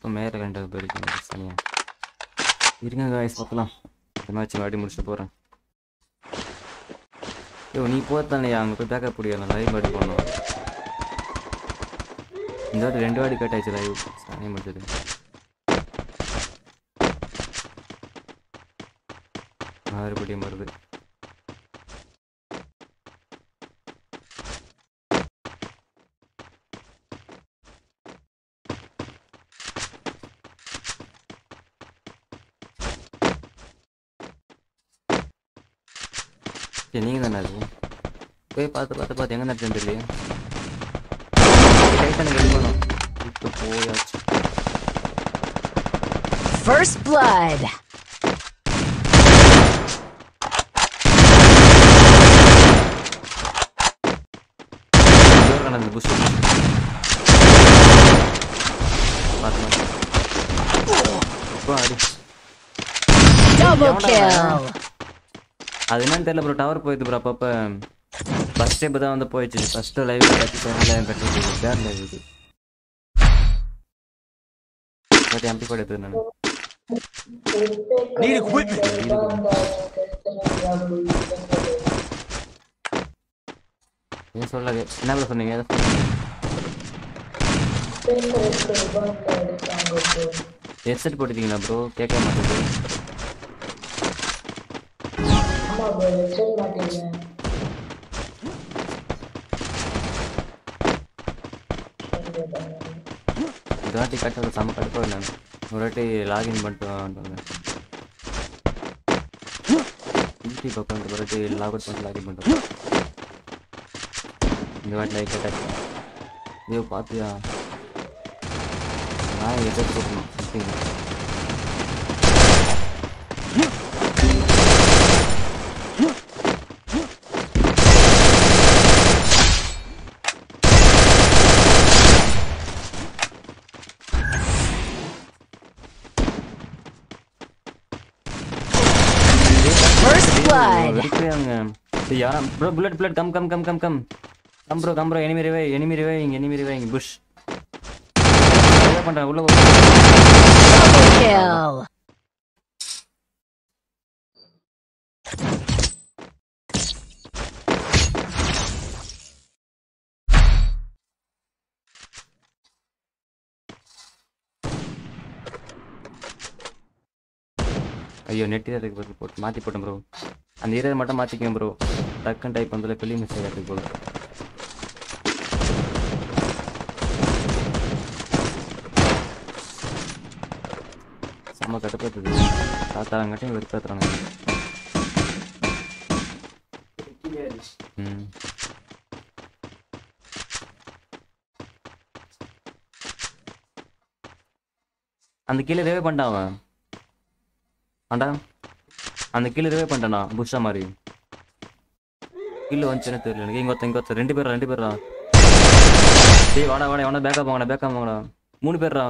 பக்கம் மேலே கண்டது போயிருக்கீங்க சனியா இருங்க காய்ஸ் பார்க்கலாம் இந்த மேட்ச் வாடி முடிச்சுட்டு போகிறேன் ஐயோ நீ போத்தானே அங்கே போய் பேக்கப் முடியாது லைவ் பாடி பண்ணோம் இந்த வாட்டி ரெண்டு வாட்டி கட் ஆயிடுச்சு லைவ் சனியை முடிச்சது மறுபடியும் வருது சரி நீங்கள் தானே அது போய் பார்த்து பார்த்து பார்த்து எங்கே நடத்துன்னு தெரியல டைட்டான வெளிப்படும் இப்போ போயாச்சு First blood. ஜோர் அந்த புஷ் பார்த்து பார்த்து இப்போ அடி Double kill. அது என்னன்னு தெரியல ப்ரோ டவர் போயிடுது ப்ரோ அப்பப்போ ஃபஸ்ட் இப்போ தான் வந்து போயிடுச்சு ஃபஸ்ட்டு லைவ் கட்டி லைவ் கட்டி பேர் லைவ் இது பட் எம்பி கூட எடுத்து நான் Need equipment. நீ சொல்லது என்ன ப்ரோ சொன்னீங்க எதை சொன்னீங்க ஹெட்செட் போட்டுட்டீங்களா ப்ரோ கேட்க மாட்டேங்குது இந்த வாட்டி கட்ட செம்ம கடுப்பாக நான் ஒரு வாட்டி லாகின் பண்ணிட்டு வந்தேன் யூடியூப் அக்கௌண்ட் ஒரு வாட்டி லாக் அவுட் பண்ணிட்டு லாகின் பண்ணிட்டு இந்த வாட்டி லைக் கட்டாச்சு ஐயோ பார்த்தியா நான் எதிர்த்து கொடுக்கணும் சம்திங் First blood. வெறுக்கிறாங்க டேய் யாரா bro bullet bullet come come come come come come bro come bro enemy revive enemy revive இங்க எனிமி ரிவை இங்க புஷ் என்ன பண்றேன் உள்ள போ. Double kill. ஐயோ நெட் இருக்கு ப்ரோ போட்டு மாத்தி போட்டேன் ப்ரோ அந்த ஏரியா மட்டும் மாத்திக்கங்க ப்ரோ டக்குன்னு டைப் பண்ணதுல பெரிய மிஸ்டேக் ஆகிட்டு போல செம்ம கட்டுப்படுத்துது தாத்தாங்கட்டையும் வெறுப்பாத்துறாங்க ம் அந்த கீழே ரிவே பண்ணிட்டான் அவன் ஆண்டா அந்த கீழே ரிவே பண்ணிட்டானா புஷ்ஷா மாதிரி கீழே வந்துச்சுன்னு தெரியல எனக்கு இங்க ஒருத்தன் இங்க ஒருத்தன் ரெண்டு பேரா ரெண்டு பேரா டேய் வாடா வாடா எவனா பேக்கப் வாங்கடா பேக்கப் வாங்கடா மூணு பேர்ரா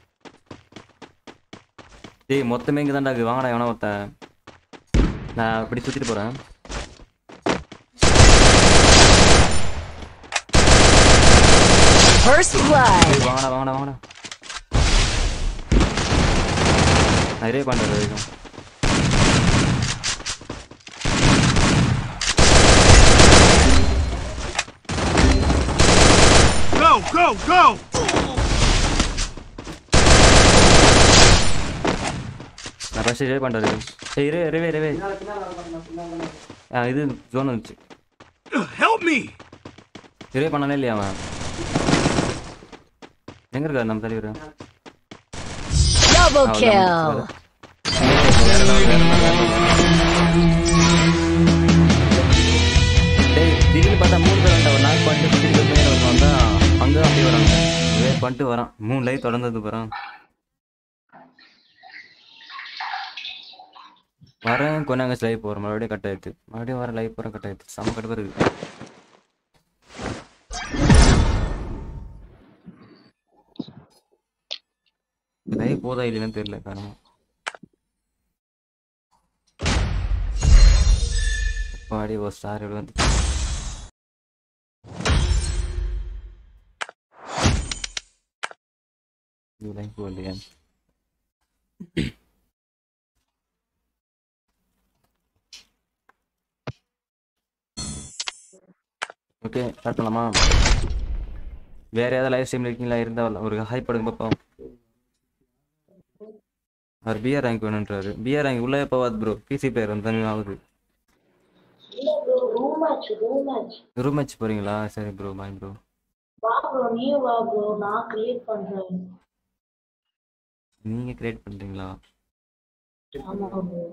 டேய் மொத்தமே இங்க தான்டா இருக்கு வாங்கடா எவனா ஒருத்தன் நான் அப்படி சுத்திட்டு போறேன் First blood. டேய் வாங்கடா வாங்கடா வாங்கடா நிறைய பண்றது வரைக்கும் Go, go, go! நான் ஃபர்ஸ்ட் ரிவே பண்றது ஏய் இரு ரிவே ரிவே ஆ இது ஜோன் வந்துச்சு Help me! ரிவே பண்ணானே இல்லையா அவன் எங்க இருக்காரு நம்ம தலைவர் Double அவ்வளவுதான் kill. முடிச்சுது. வேற level, வேற level, வேற level. டேய் திடீர்னு பார்த்தா மூணு பேர் வந்துட்டா ஒரு நாள் பண்ணிட்டு திடீர்னு பேர் வந்தா அங்க அப்படியே வராங்க ரிவே பண்ணிட்டு வரான் மூணு லைவ் தொடர்ந்தது போறான் வரேன் கொண்டாங்க லைவ் போகிறேன் மறுபடியும் கட் ஆயிடுச்சு மறுபடியும் வர லைவ் போகிறேன் கட் ஆயிடுச்சு செம்ம கடுப்பு இருக்கு லைவ் போதா இல்லைன்னு தெரியல காரணம் பாடி ஒரு ஸ்டார் வந்து இது லைஃப் இல்லையா ஓகே ஸ்டார்ட் பண்ணலாமா வேற ஏதாவது லைவ் ஸ்ட்ரீம் இருக்கீங்களா இருந்தால் ஒரு ஹைப் படுங்க பார்ப்போம் அவர் பிஆர் ரேங்க் வேணுன்றாரு பிஆர் ரேங்க் உள்ளே போவாது ப்ரோ பிசி பிளேயர் வந்து ஆகுது இல்ல bro room match room match room match போறீங்களா சரி ப்ரோ பாய் ப்ரோ வா ப்ரோ நீ வா ப்ரோ நான் கிரியேட் பண்றேன் நீங்கள் கிரியேட் பண்ணுறீங்களா ஆமா ப்ரோ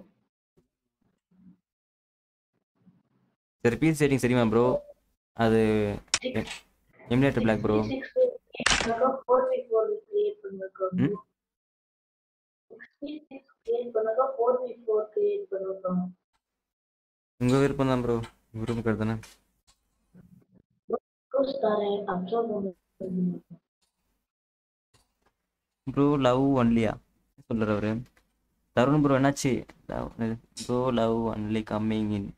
சரி பிசி செட்டிங் சரிமா ப்ரோ அது emulator block bro six four V four create பண்ணிருக்கோம் ம்? சிக்ஸ் கிரியேட் பண்ணாக்கா ஃபோர் வி ஃபோர் கிரியேட் பண்ணிருக்கோம் உங்கள் விருப்பம் தான் ப்ரோ விருப்பம் கருத்து தானே ப்ரோஸ் தரேன் அப்சர்வ் பண்ணி ப்ரோ லவ் ஒன்லியா சொல்கிறார் அவரு தருண் ப்ரோ என்னாச்சு bro love only coming in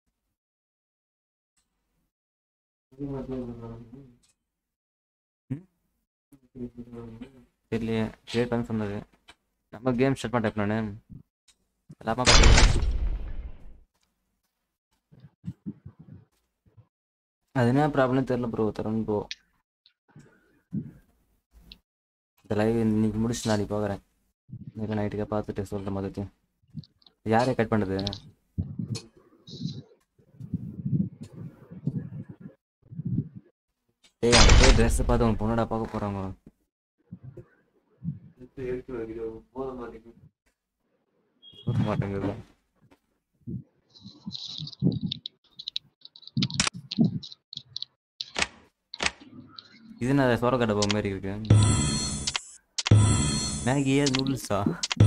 தெரியலையே கிரியேட் பண்ண சொன்னது நம்ம கேம் ஸ்டார்ட் பண்ணிட்டேன் நான் எல்லாமே பார்த்து அது என்ன ப்ராப்ளம் தெரியல ப்ரோ தருண் ப்ரோ இந்த லைவ் இன்னைக்கு முடிச்சு நாளைக்கு போகிறேன் இல்லை நைட்டுக்கே பார்த்துட்டு சொல்கிறேன் மொத்தத்தையும் யாரே கட் பண்ணுறது ஏய் அங்கே போய் ட்ரெஸ் பார்த்து உன் பொண்ணோட பார்க்க போகிறாங்க போத மாட்டேங்குது இது நான் சோற கடை போக மாதிரி இருக்கு மேகியே நூடுல்ஸா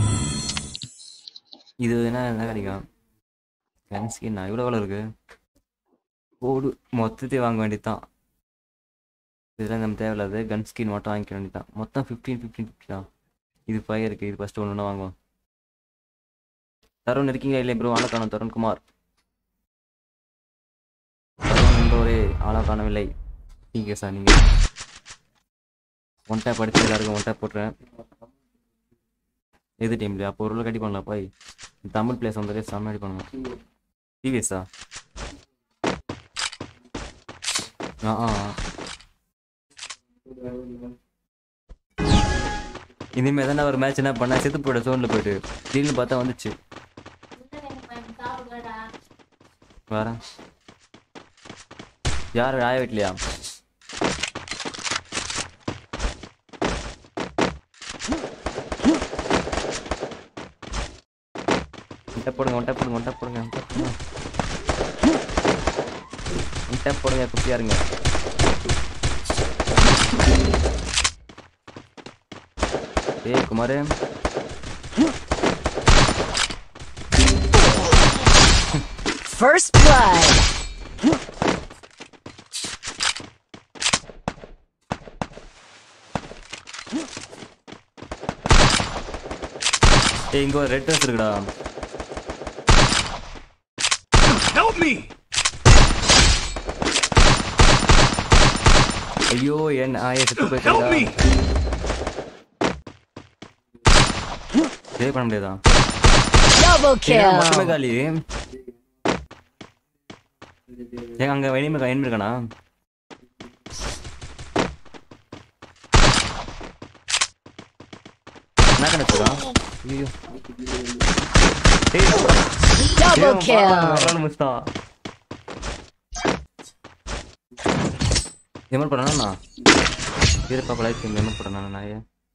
இது என்ன என்ன கிடைக்கும் கன் ஸ்கின்னா இவ்வளோ எவ்வளோ இருக்கு ஓடு மொத்தத்தையும் வாங்க வேண்டியதுதான் இதெல்லாம் நம்ம தேவையில்லாது கன் ஸ்கின் மட்டும் வாங்கிக்க வேண்டியதுதான் மொத்தம் ஃபிஃப்டீன் ஃபிஃப்டீன் ஃபிஃப்டி தான் இது ஃபைவ் இருக்குது இது ஃபஸ்ட்டு ஒன்று ஒன்று வாங்குவோம் தருண் இருக்கீங்களா இல்லை ப்ரோ ஆளை காணும் தருண் குமார் தருண் என்பவரே ஆளா காணவில்லை நீங்கள் சார் நீங்கள் ஒன் டேப் அடிச்சு எல்லாருக்கும் ஒன் டேப் போட்டுறேன் எது டீம்லையா அப்போ ஒரு கட்டி பண்ணலாம் போய் தமிழ் பிளேஸ் வந்தாலே செம்ம அடி பண்ணுவோம் டிவிஎஸ்ஸா ஆ ஆ இனிமே தானே ஒரு மேட்ச் என்ன பண்ண செத்து போயிட சோனில் போயிட்டு திடீர்னு பார்த்தா வந்துச்சு வரேன் யார் ஆய வீட்லையா ஒன்ட்ட போடுங்க ஒன்ட்ட போடுங்க ஒன்ட்ட போடுங்க ஒன்ட்ட போடுங்க ஒன்ட்ட போடுங்க குட்டியா இருங்க ஏய் குமாரு First blood. ஏய் இங்க ஒரு ரெட் ட்ரெஸ் இருக்குடா Help me! ஐயோ என் ஆயே செத்து Help போயிட்டா me! சேவ் பண்ண முடியாதா Double ஏன் மட்டுமே kill. காலி ஏங்க அங்க எனிமே எனிமே இருக்கானா என்ன கணக்குதா ஐயோ டேய் Double kill. முஸ்தா எமர் பண்ணனா இரு பாப்பா லைஃப் எமர் பண்ணனா நாயே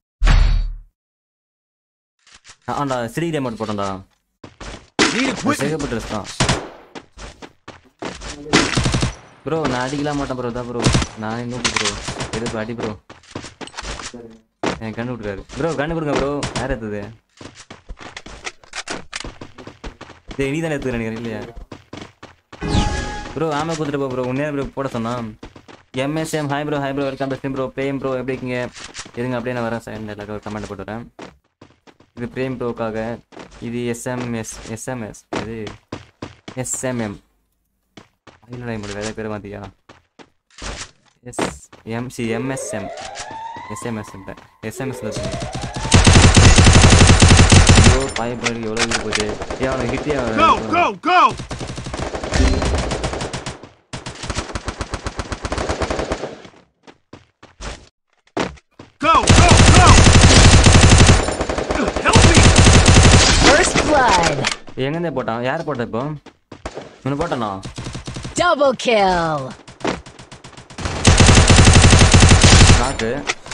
ஆண்டா ஸ்ரீ எமர் போட்டேன்டா Need equipment! சேகப்பட்ட ட்ரெஸ் தான் ப்ரோ நான் அடிக்கலாம் மாட்டேன் ப்ரோ தான் ப்ரோ நான் இன்னும் ப்ரோ எதுக்கு அடி ப்ரோ என் கண்ணு விட்டுறாரு ப்ரோ கண்ணு கொடுங்க ப்ரோ யார் எடுத்தது டேய் நீ தானே எடுத்துக்கிற நினைக்கிறேன் இல்லையா ப்ரோ ஆமாம் கொடுத்துட்டு போ ப்ரோ உன்னே ப்ரோ போட சொன்னான் MSM hi bro hi bro welcome to bro Prem bro எப்படி இருக்கீங்க இருங்க அப்படியே நான் வரேன் சார் எல்லாருக்கும் கமெண்ட் போட்டு வரேன் இது பிரேம் ப்ரோக்காக இது எஸ்எம்எஸ் எஸ்எம்எஸ் இது எஸ்எம்எம் இல்லை என்னோட வேலை பேர் மாத்தியா எஸ் எம்சி எம்எஸ்எம் எஸ்எம்எஸ் எஸ்எம்எஸ்ல ஐயோ பாயப்பாடு எவ்வளோ உயிர் போச்சு ஏன் அவனை ஹிட்டே Go, go, go! Go, go, go! Help me! First blood. எங்கேருந்தே போட்டான் யார் போட்டா இப்போ இவனு போட்டானா Double kill. நாக்கு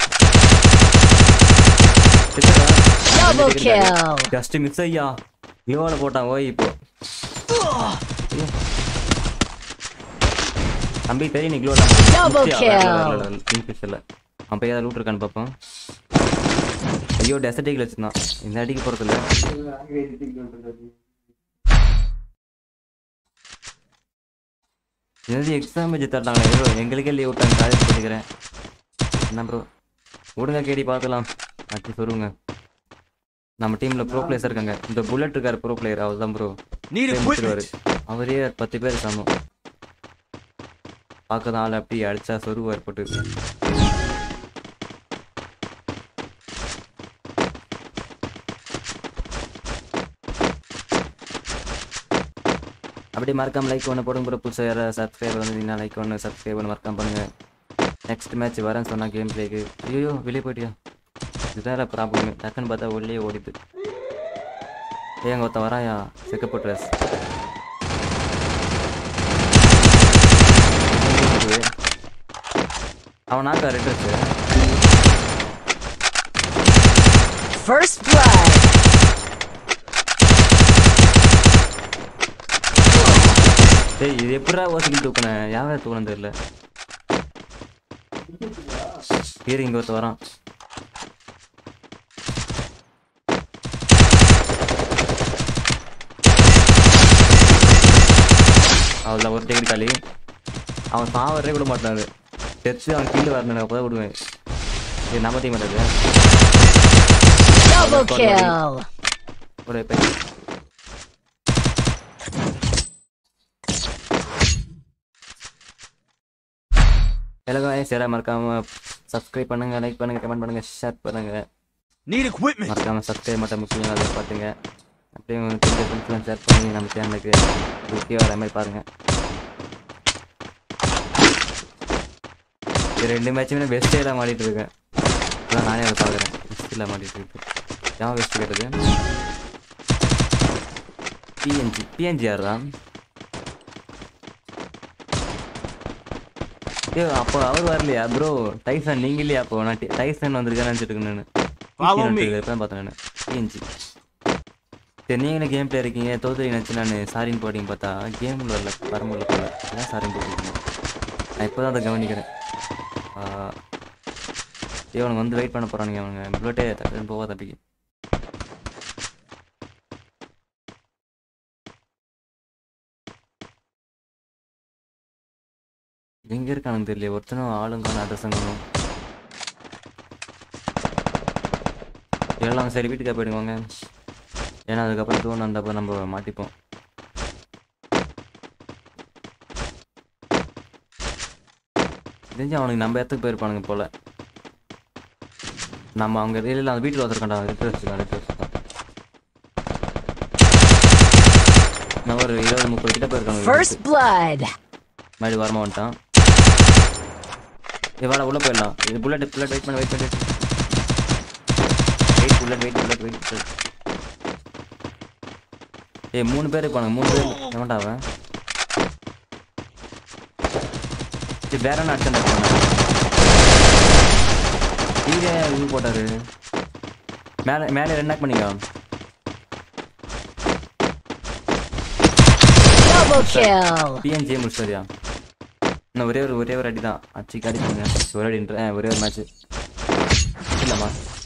Double kill. ஜஸ்ட் மிஸ் ஐயா இவனை போட்டான் ஓய் இப்போ ஐயோ. தம்பி தெரியும் நீ க்ளோ Double kill. கிங்ஃபிஷர்ல அவன் போய் ஏதாவது லூட் இருக்கான்னு பார்ப்போம் ஐயோ டெசர்டிக்கில் வச்சிருந்தான் இந்த அடிக்கு போகிறதில்ல என்னது எக்ஸாம் வச்சு தட்டாங்க ஏதோ எங்களுக்கே லீவ் விட்டாங்க காலேஜ் படிக்கிறேன் என்ன ப்ரோ விடுங்க கேடி பார்க்கலாம் அச்சு சொல்லுங்க நம்ம டீம்ல ப்ரோ பிளேயர்ஸ் இருக்காங்க இந்த புல்லட் இருக்காரு ப்ரோ பிளேயர் அவர் தான் ப்ரோ Need முடிச்சிருவாரு equipment! அவரே பத்து பேர் சமம் பார்க்க தான் ஆள் அப்படி அடிச்சா சொருவார் போட்டு அப்படியே மறக்காம லைக் ஒன்று போடுங்க ப்ரோ புதுசாக யாராவது சப்ஸ்கிரைப் வந்தீங்கன்னா லைக் ஒன்று சப்ஸ்கிரைப் பண்ணி மறக்காம பண்ணுங்க நெக்ஸ்ட் மேட்ச் வரேன்னு சொன்னா கேம் பிளேக்கு ஐயோ வெளியே போயிட்டியா இதுதான் ப்ராப்ளம் டக்குன்னு பார்த்தா உள்ளே ஓடிது ஏங்க ஒருத்தன் வராயா செக்கப்பு ட்ரெஸ் அவன் நாக்கா ரெட் ட்ரெஸ் First blood. டேய் இது எப்படிடா ஓசிக்கிட்டு தூக்கினேன் யாவே தூக்கணும் தெரியல ஹீரோ இங்க ஒருத்த வரான் அவள் ஒரு டிக்கெட் காலி அவன் சாவரே விட மாட்டாரு செத்து அவன் கீழே வரணும் அப்பதான் விடுவேன் இது நம்ம டீம் அது Double kill. ஒரு பையன் எல்லாரும் சேர மறக்காம சப்ஸ்கிரைப் பண்ணுங்க லைக் பண்ணுங்க கமெண்ட் பண்ணுங்க ஷேர் பண்ணுங்க Need equipment! மறக்காம சப்ஸ்கிரைப் மட்டும் முக்கியம் அதை பார்த்துங்க அப்படியே உங்களுக்கு தெரிஞ்ச ஃப்ரெண்ட்ஸ்லாம் ஷேர் பண்ணி நம்ம சேனலுக்கு ஓகே வர மாதிரி பாருங்க இது ரெண்டு மேட்சுமே பெஸ்ட் எல்லாம் மாடிட்டு இருக்கேன் அதான் நானே அதை பார்க்குறேன் பெஸ்ட்டில் மாட்டிட்டு இருக்கேன் ஏன் பெஸ்ட் கேட்டது பிஎன்ஜி பிஎன்ஜி யாரா ஏ அப்போ அவர் வரலையா ப்ரோ டைசன் நீங்க இல்லையா அப்போ நான் டி- டைசன் வந்திருக்கேன்னு நினச்சிட்டு இருக்கேன் நான் Follow me. இப்போ பார்த்தேன் நான் பிஎன்ஜி சரி நீங்களே கேம் பிளே இருக்கீங்க தோத்துறீங்க நினச்சி நான் சாரின்னு போட்டிங்க பார்த்தா கேமில் வரல வரமுடியல போல அதான் சாரின்னு போட்டிருக்கீங்க நான் இப்போ தான் அதை கவனிக்கிறேன் இவனுங்க வந்து வெயிட் பண்ண போகிறானுங்க அவனுங்க புல்லட்டே டக்குன்னு போவா தப்பிக்கு எங்க இருக்கானுங்க தெரியல ஒருத்தனும் ஆளுங்கான அட்ரஸங்கானும் எல்லாம் சரி வீட்டுக்கா போயிடுவாங்க ஏன்னா அதுக்கப்புறம் தூண் வந்தப்போ நம்ம மாட்டிப்போம் தெரிஞ்சு அவனுக்கு நம்ம இடத்துக்கு போயிருப்பானுங்க போல நம்ம அவங்க இல்லை அந்த வீட்டில் வந்திருக்காண்டா ரெட்டு வச்சுருக்கான் ரெட்டு வச்சுருக்கான் நான் ஒரு இருபது முப்பது கிட்ட போயிருக்காங்க First blood. மறுபடி வரமா வந்துட்டான் இவாள உள்ள போயிடலாம் இது புல்லட் புல்லட் வெயிட் பண்ண வெயிட் பண்ணி wait bullet wait bullet wait ஏய் மூணு பேர் இருப்பானுங்க மூணு பேர் எவன்டா அவன் சரி வேற என்ன அடிச்சு இருப்பாங்க கீழே இது போட்டாரு மேலே மேலே ரெண்டு நாக் பண்ணிக்கலாம் Double kill. பிஎன்ஜே முடிச்சாரியா இன்னும் ஒரே ஒரு ஒரே ஒரு அடி தான் அச்சு அடிச்சுங்க ஒரு அடின்ற ஆ, ஒரே ஒரு மேட்ச் இல்லைம்மா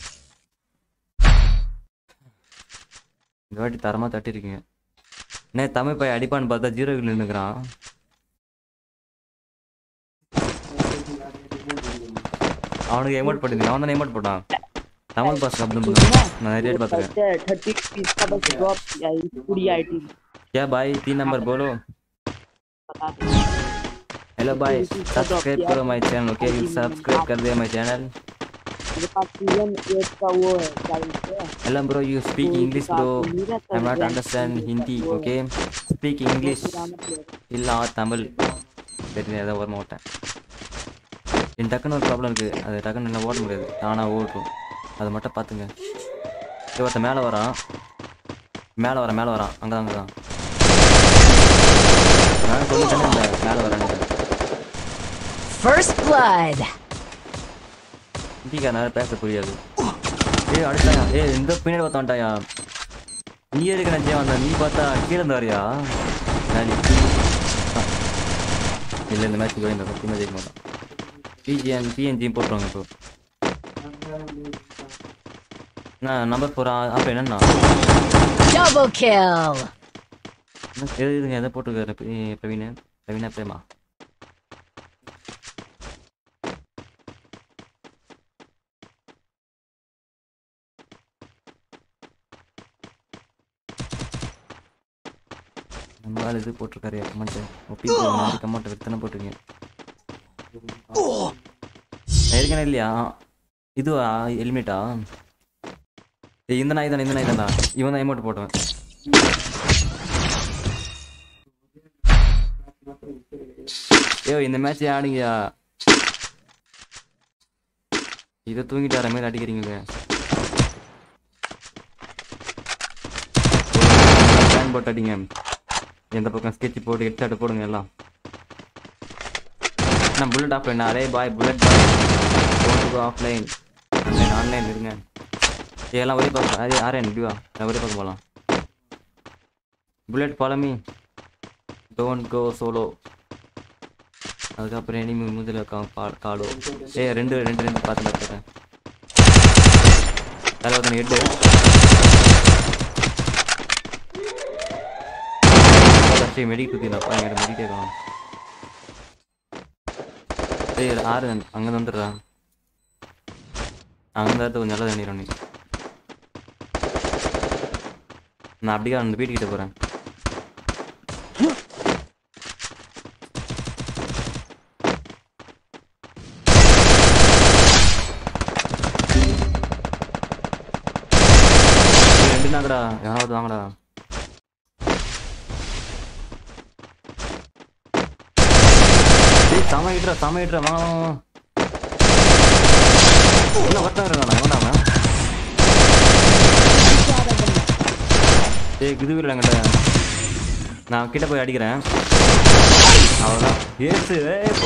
இந்த வாட்டி தரமாக தட்டிருக்கீங்க என்ன தமிழ் பையன் அடிப்பான்னு பார்த்தா ஜீரோ கில் நின்றுக்கிறான் அவனுக்கு எமோட் போட்டிருந்தீங்க அவன் தானே எமோட் போட்டான் தமிழ் பாஸ் அப்படின்னு நான் நிறைய வாட்டி பார்த்துருக்கேன் थर्टी पीस का बस ड्रॉप किया है पूरी आईटी क्या भाई तीन नंबर बोलो बता दें हेलो भाई सब्सक्राइब करो माय चैनल ओके सब्सक्राइब कर दिया माय चैनल இது பார்த்து ஏற்கவோ ஜாலிக்கு எல்லாம் bro you speak English bro I not understand Hindi okay speak English இல்லை தமிழ் சரி ஏதோ ஓட மாட்டேன் என் டக்குன்னு ஒரு ப்ராப்ளம் இருக்குது அது டக்குன்னு என்ன ஓட முடியாது தானாக ஓடும் அதை மட்டும் பார்த்துங்க சரி, ஒருத்தன் மேலே வரான் மேலே வரான் மேலே வரான் அங்கே அங்கே தான் நான் சொல்லிட்டேனே இந்த மேலே வரேன் First blood. ஹிந்திக்காரனால பேச புரியாது ஏய் அடுத்தாயா ஏய் இந்த பின்னாடி ஒருத்தன் வந்துட்டாயா நீ எதுக்கு நினச்சே வந்த நீ பார்த்தா கீழே இருந்து வரியா நான் இல்லை இந்த மேட்ச் போய் இந்த சத்தியமாக ஜெயிக்க மாட்டான் பிஜிஎம் பிஎன்ஜியும் போட்டுருவாங்க இப்போ நான் நம்பர் ஃபோர் அப்புறம் என்னண்ணா Double kill. என்ன எது இதுங்க எதை போட்டிருக்காரு பி- பிரவீன் பிரவீனா பிரேமா நம்மளால இது போட்டிருக்காரு கமெண்ட் ஒப்பி மாதிரி கமெண்ட் வித்தனை போட்டிருக்கீங்க ஏற்கனவே இல்லையா இதுவா எலிமினேட்டா ஏய், இந்த நாய் தானே இந்த நாய் தான்டா இவன் தான் எமௌண்ட் போட்டவன் ஐயோ இந்த மேட்ச் ஆடுங்கயா இதை தூங்கிட்டு வர மாதிரி அடிக்கிறீங்களே ஃபேன் போட்டு அடிங்க எந்த பக்கம் ஸ்கெட்ச் போட்டு ஹெட்ஷாட் போடுங்க எல்லாம் நான் புல்லட் ஆஃப்லைன் அரே பாய் புல்லட் ஆஃப்லைன் ஆன்லைன் ஆன்லைன் இருங்க ஏய், எல்லாம் ஒரே பக்கம் அரே ஆரேன் இப்படி வா எல்லாம் ஒரே பக்கம் போகலாம் bullet follow me don't go solo அதுக்கப்புறம் எனிமி முதல்ல காடோ ஏ ரெண்டு ரெண்டு ரெண்டு பார்த்து பார்த்துறேன் அதில் ஒருத்தன் ஹெட்டு ஃபஸ்ட்டு மெடிக் சுற்றினாப்பா என்கிட்ட மெடிக் கேட்கணும் ஏய் ஆறு அங்கே வந்துடுறா அங்கே தான் கொஞ்சம் நல்லது பண்ணிடுறோம் நீ நான் அப்படியே அந்த வீட்டுக்கிட்ட போகிறேன் ரெண்டு நாங்கடா யாராவது வாங்கடா ஏய் சம இட்ரா சம இட்ரா வாங்க வாங்க, வாங்க என்ன ஒருத்தன் இருக்கானா எவன்டா அவன் ஏய் இது வீரர் என்கிட்ட நான் கிட்ட போய் அடிக்கிறேன் அவ்வளோதான் ஏசு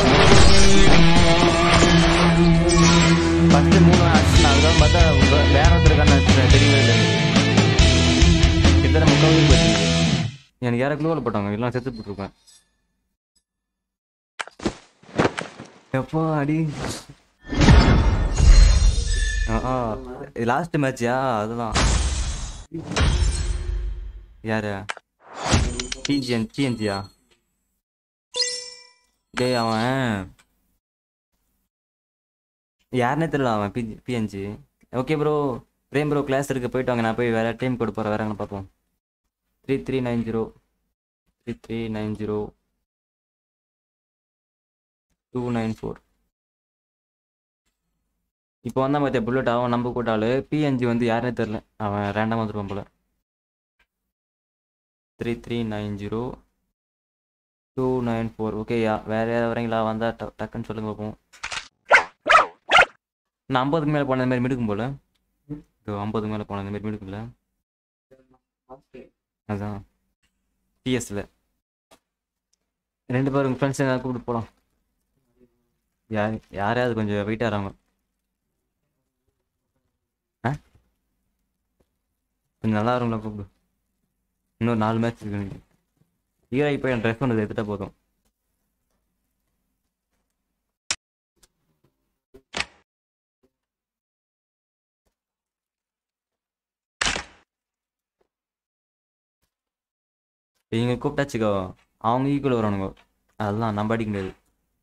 ஃபஸ்ட்டு மூணு அடிச்சு அதுதான் பார்த்தா வே- வேற ஒருத்தருக்கான அடிச்சேன், தெரியவே இல்லை கிட்டத்தட்ட முக்கால் உயிர் போச்சு எனக்கு யாரை குளோவில் போட்டாங்க எல்லாம் செத்து போட்டுருப்பேன் எப்போ அடி ஆ லாஸ்ட் மேட்ச்சியா அதுதான் யாரு டிஜிஎன் டிஎன்ஜியா டேய் அவன் யாருனே தெரியல அவன் B BNG okay bro Prem bro class இருக்கு போயிட்டு வாங்க நான் போய் வேற டைம் கொடு போகிறேன் வேற எங்கே பார்ப்போம் three three nine zero three three nine zero two nine four இப்போ வந்தான் பார்த்தியா புல்லட் அவன் நம்ப கூட்டாளு பிஎன்ஜி வந்து யாருனே தெரில அவன் ரேண்டமாக வந்துருப்பான் போல three three nine zero two nine four ஓகேயா வேறு யாராவது வரீங்களா வந்தால் ட டக்குன்னு சொல்லுங்க பார்ப்போம் நான் ஐம்பதுக்கு மேலே போன மாதிரி மிடுக்கும் போல இது ஐம்பதுக்கு மேலே போன மாதிரி மிடுக்கும்ல அதான் டிஎஸ்ல ரெண்டு பேரும் ஃப்ரெண்ட்ஸ் எதாவது கூப்பிட்டு போகலாம் யார் யாரையாவது கொஞ்சம் வெயிட் ஆகிறாங்க ஆ கொஞ்சம் நல்லா இருக்கும்ல கூப்பிடு இன்னும் நாலு மேட்ச் இருக்கு எனக்கு ஈராகி போய் என் ட்ரெஸ் ஒன்று எடுத்துட்டா போதும் இவங்க கூப்பிட்டாச்சுக்கோ அவங்க ஈக்குவல் வரானுங்க அதெல்லாம் நம்ம அடிக்க முடியாது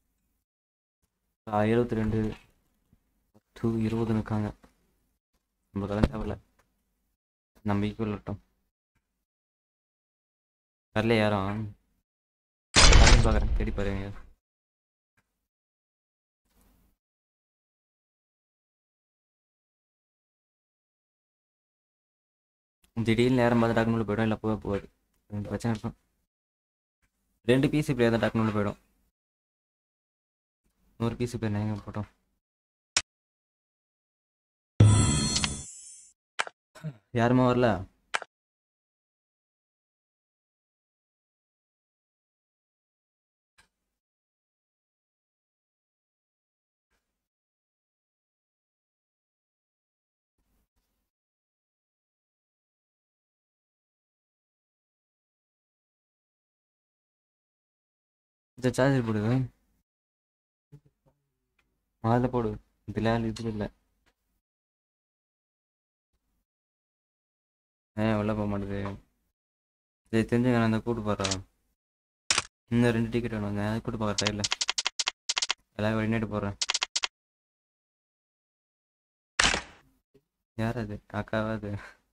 எழுபத்தி ரெண்டு டூ இருபதுன்னு இருக்காங்க நம்ம கலந்து தேவையில்ல நம்ம ஈக்குவல் விட்டோம் வரல யாரும் பார்க்குறேன் தேடி பாருங்க திடீர்னு நேரம் பார்த்து டக்குனு போயிடும் இல்லை போக போகாது ரெண்டு பிரச்சனை இருக்கும் ரெண்டு பீஸ் இப்படி தான் டக்குனு போயிடும் நூறு பீஸ் இப்போ எங்க போட்டோம் யாருமே வரல இந்த சார்ஜர் போடுது அதில் போடு இதில் இது இல்லை ஏன் உள்ள போக மாட்டேது சரி தெரிஞ்சுங்க நான் அந்த கூட்டு போடுறேன் இன்னும் ரெண்டு டிக்கெட் வேணும் நான் கூட்டு போகிறேன் சைடில் எல்லாம் வெளிநாட்டு போடுறேன் யார் அது அக்காவா அது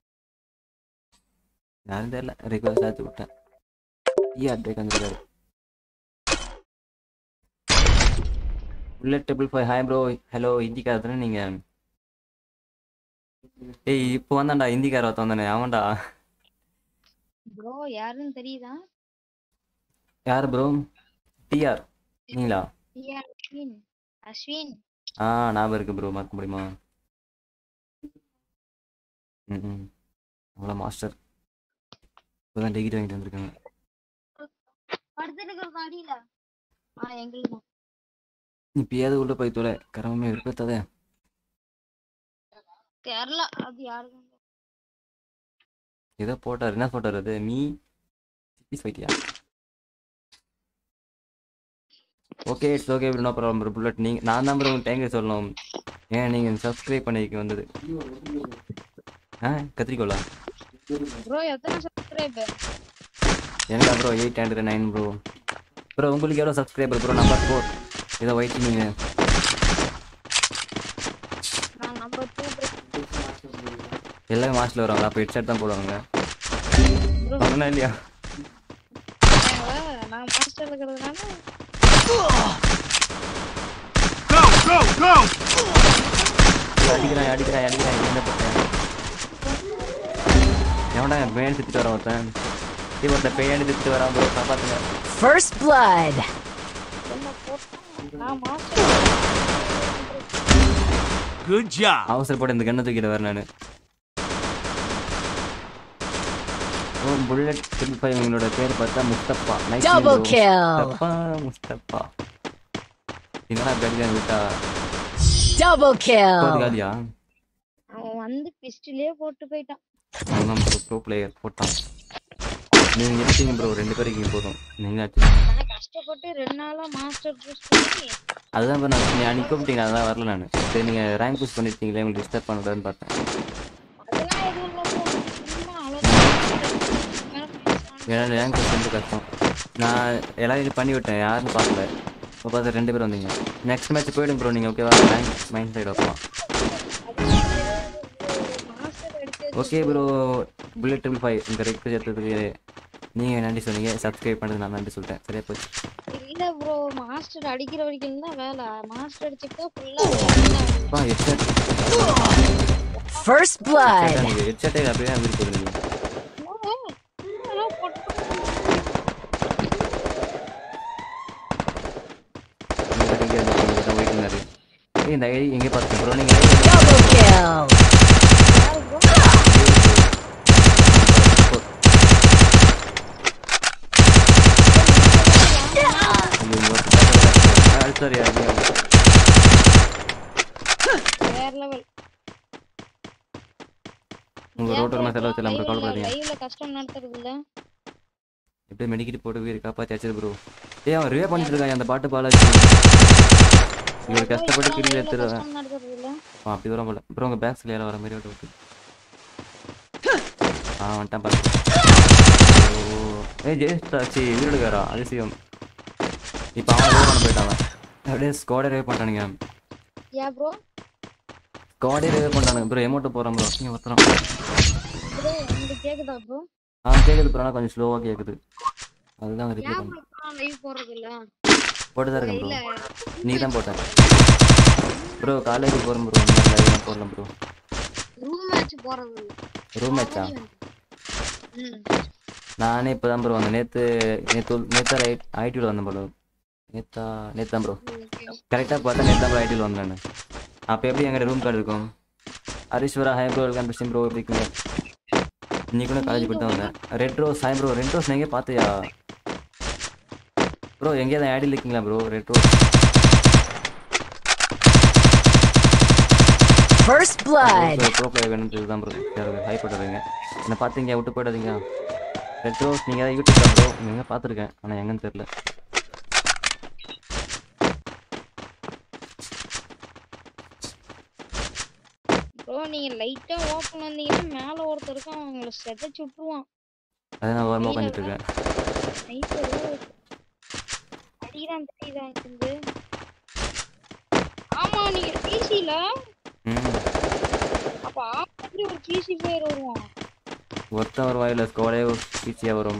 யாரும் தெரியல ரெக்வஸ்ட் ஆச்சு விட்டேன் ஈ அட்டைக்கு வந்துருக்காரு bullet table five hi bro hello ஹிந்திக்கார தானே நீங்கள் ஏய் இப்போ வந்தான்டா ஹிந்திக்கார ஒருத்தன் வந்தானே ஆமாண்டா ப்ரோ யாருன்னு தெரியுதா யார் ப்ரோ டிஆர் நீங்களா ஐயா, அஸ்வின் அஸ்வின் ஆ ஞாபகம் இருக்கு ப்ரோ மறக்க முடியுமா ம் ம் அவ்வளோ மாஸ்டர் இப்போதான் டிகிரி வாங்கிட்டு வந்திருக்காங்க படுத்துட்டு அடியில ஆ எங்களுக்கு தான் இப்பயாவது உள்ள போய் தொலை கரமே விருப்பத்ததே தெரியல அது யாருக்கும் ஏதோ போட்டார் என்ன போட்டார் அது மீ சிப்பி ஃபைட்டியா okay it's okay no problem bro bullet நீங்கள் நான் தான் ப்ரோ தேங்க்யூ சொல்லணும் ஏன் நீங்கள் சப்ஸ்கிரைப் பண்ணிக்க வந்தது ஆ கத்திரிக்கோலா ப்ரோ எத்தனை சப்ஸ்கிரைபர் எனக்கா bro eight hundred nine bro bro உங்களுக்கு எவ்வளோ சப்ஸ்கிரைபர் ப்ரோ நம்பர் ஃபோர் ஏதோ ஒயிட் நீங்கள் நான் நம்பர் டூ எல்லாமே மாஸ்டர் வருவாங்க அப்போ ஹெட்செட் தான் போடுவாங்க ப்ரோ சொன்னா இல்லையா நான் மாஸ்டர் இருக்கிறதுனால Go, go, go! அடிக்கிறான் அடிக்கிறான் அடிக்கிறான் என்ன பண்ணேன் எவன்டா என் பேன் சுற்றிட்டு வரான் ஒருத்தன் டேய் ஒருத்தன் பேன் சுற்றிட்டு வரான் ப்ரோ காப்பாத்துங்க First blood. என்ன போட்டேன் நான் மாஸ்டர் Good job. அவசரப்பட்டு இந்த கண்ணை தூக்கிட்டு வரேன் நான் ஓ புல்லட் ட்ரிபிள் ஃபைவ் உங்களோட பேர் பார்த்தா Mustafa nice Double kill. Mustafa Mustafa என்னடா கடிதான் விட்டா Double போது kill. காலியா அவன் வந்து பிஸ்டிலே போட்டு போயிட்டான் அவன் ப்ரோ பிளேயர் போட்டான் நீங்க எடுத்தீங்க ப்ரோ ரெண்டு பேருக்கு இங்க போதும் நீங்க நான் கஷ்டப்பட்டு ரெண்டு நாளா மாஸ்டர் சூஸ் பண்ணி அதுதான் இப்போ நான் நீ அன்னைக்கு கூப்பிட்டீங்க அதான் வரல நான் சரி நீங்க ரேங்க் புஷ் பண்ணிருக்கீங்களே உங்களுக்கு டிஸ்டர்ப் பண்ணக்கூடாதுன்னு பார்த்தேன் அதெல்லாம் எதுவும் இல்லை bro. சும்மா அவ்வளோதான் ஏன்னா ரேங்க் புஷ் வந்து கஷ்டம் நான் எல்லாரும் இது பண்ணி விட்டேன் யாருன்னு பார்க்கல இப்போ பார்த்து ரெண்டு பேர் வந்தீங்க நெக்ஸ்ட் மேட்ச் போயிடுங்க ப்ரோ நீங்கள் ஓகேவா ரேங்க் மைண்ட் சைடு வைக்கலாம் மாஸ்டர் எடுத்து okay bro bullet triple five இந்த ரெக்வஸ்ட் எடுத்ததுக்கு நீங்கள் நன்றி சொன்னீங்க சப்ஸ்கிரைப் பண்ணது நான் நன்றி சொல்லிட்டேன் சரியா போச்சு இல்ல ப்ரோ மாஸ்டர் அடிக்கிற வரைக்கும் தான் வேலை மாஸ்டர் அடிச்சுட்டா ஃபுல்லா அப்பா ஹெட்செட் First blood. ஹெட்செட்டே அப்படியே விருப்பம் நீங்கள் வெயிட்டிங் இந்த ஐடி எங்கே பார்த்து ப்ரோ நீங்கள் Double kill. அடுத்தாரு வேற லெவல் உங்கள் ரோட்டோரமாக செலவு வச்சலாம் ப்ரோ கவலைப்படாதீங்க லைவ்ல கஷ்டம் நடத்துறது இல்ல எப்படியே மெடிக்கிட்டு போட்டு உயிரை காப்பாற்றி வச்சது ப்ரோ ஏய் அவன் ரிவே பண்ணிட்டு இருக்கான் அந்த பாட்டு பாலாச்சு இவர் கஷ்டப்பட்டு கிளி எடுத்துருவேன் கஷ்டம் நடத்துறது இல்ல அப்படி தூரம் போல ப்ரோ உங்கள் பேக் சிலையில் வர மாதிரி விட்டு விட்டு ஆ வந்துட்டான் பாரு ஓ ஏய் ஜெயஸ்டாச்சி வீடுகாரா அதிசயம் இப்போ அவன் ரிவே பண்ண போயிட்டான் அவன். அப்படியே ஸ்குவாடே ரிவே பண்ணிட்டானுங்க யா ப்ரோ ஸ்குவாடே ரிவே பண்ணிட்டானுங்க ப்ரோ எமௌண்ட்டு போகிறான் ப்ரோ நீங்கள் ஒருத்தரம் ப்ரோ உங்களுக்கு கேக்குதா ப்ரோ ஆ கேட்குது ப்ரோ ஆனால் கொஞ்சம் ஸ்லோவாக கேட்குது அதுதான் ரிப்ளை யா பண்ணேன் ப்ரோ லைவ் போறது இல்ல போட்டு தான் இருக்கேன் இல்ல ப்ரோ நீ தான் போட்டேன் ப்ரோ காலேஜ் போகிறேன் ப்ரோ லைவ் போடலாம் ப்ரோ ரூம் மேட்ச் போறது இல்ல ரூம் மேட்சா ம் நானே இப்போ தான் ப்ரோ வந்தேன் நேற்று நேற்று நேற்று ஐ ஐடியில் வந்தேன் ப்ரோ நேத்தா நேற்று தான் ப்ரோ ஓகே கரெக்டாக பார்த்தா நேற்று தான் ப்ரோ ஐடியில் வந்தேன் நான் அப்போ எப்படி எங்கள் ரூம் கார்டு இருக்கும் ஹரீஸ்வரா ஹை ப்ரோ வெல்கம் பிஸ்டிங் ப்ரோ எப்படி இருக்கீங்க இன்னைக்கு கூட காலேஜ் போட்டு தான் வந்தேன் red rose hi bro red rose நீங்கள் பார்த்தியா ப்ரோ எங்கேயாவது ஐடியில் இருக்கீங்களா bro red rose First blood. Bro player வேணும்னு தான் ப்ரோ ஹை போட்டுறீங்க என்ன பார்த்தீங்க விட்டு போயிடாதீங்க ரெட் ரோஸ் நீங்கள் ஏதாவது யூடியூப்ல ப்ரோ நீங்கள் பார்த்துருக்கேன் ஆனால் எங்கன்னு தெரில ப்ரோ நீங்க லைட்டா ஓப்பன் வந்தீங்கன்னா மேல ஒருத்தர் இருக்கான் அவங்கள செதைச்சு விட்டுருவான் அதை நான் ஓரமாக உட்காந்துட்டு இருக்கேன் ஸ்னைப்பர் அடிதான் தெரியுதா இருந்து ஆமா நீங்க பிசில ம் அப்ப ஆப்படி ஒரு பிசி பிளேயர் வருவான் ஒருத்தன் ஒரு வாயில் ஸ்கோடே ஈஸியாக வரும்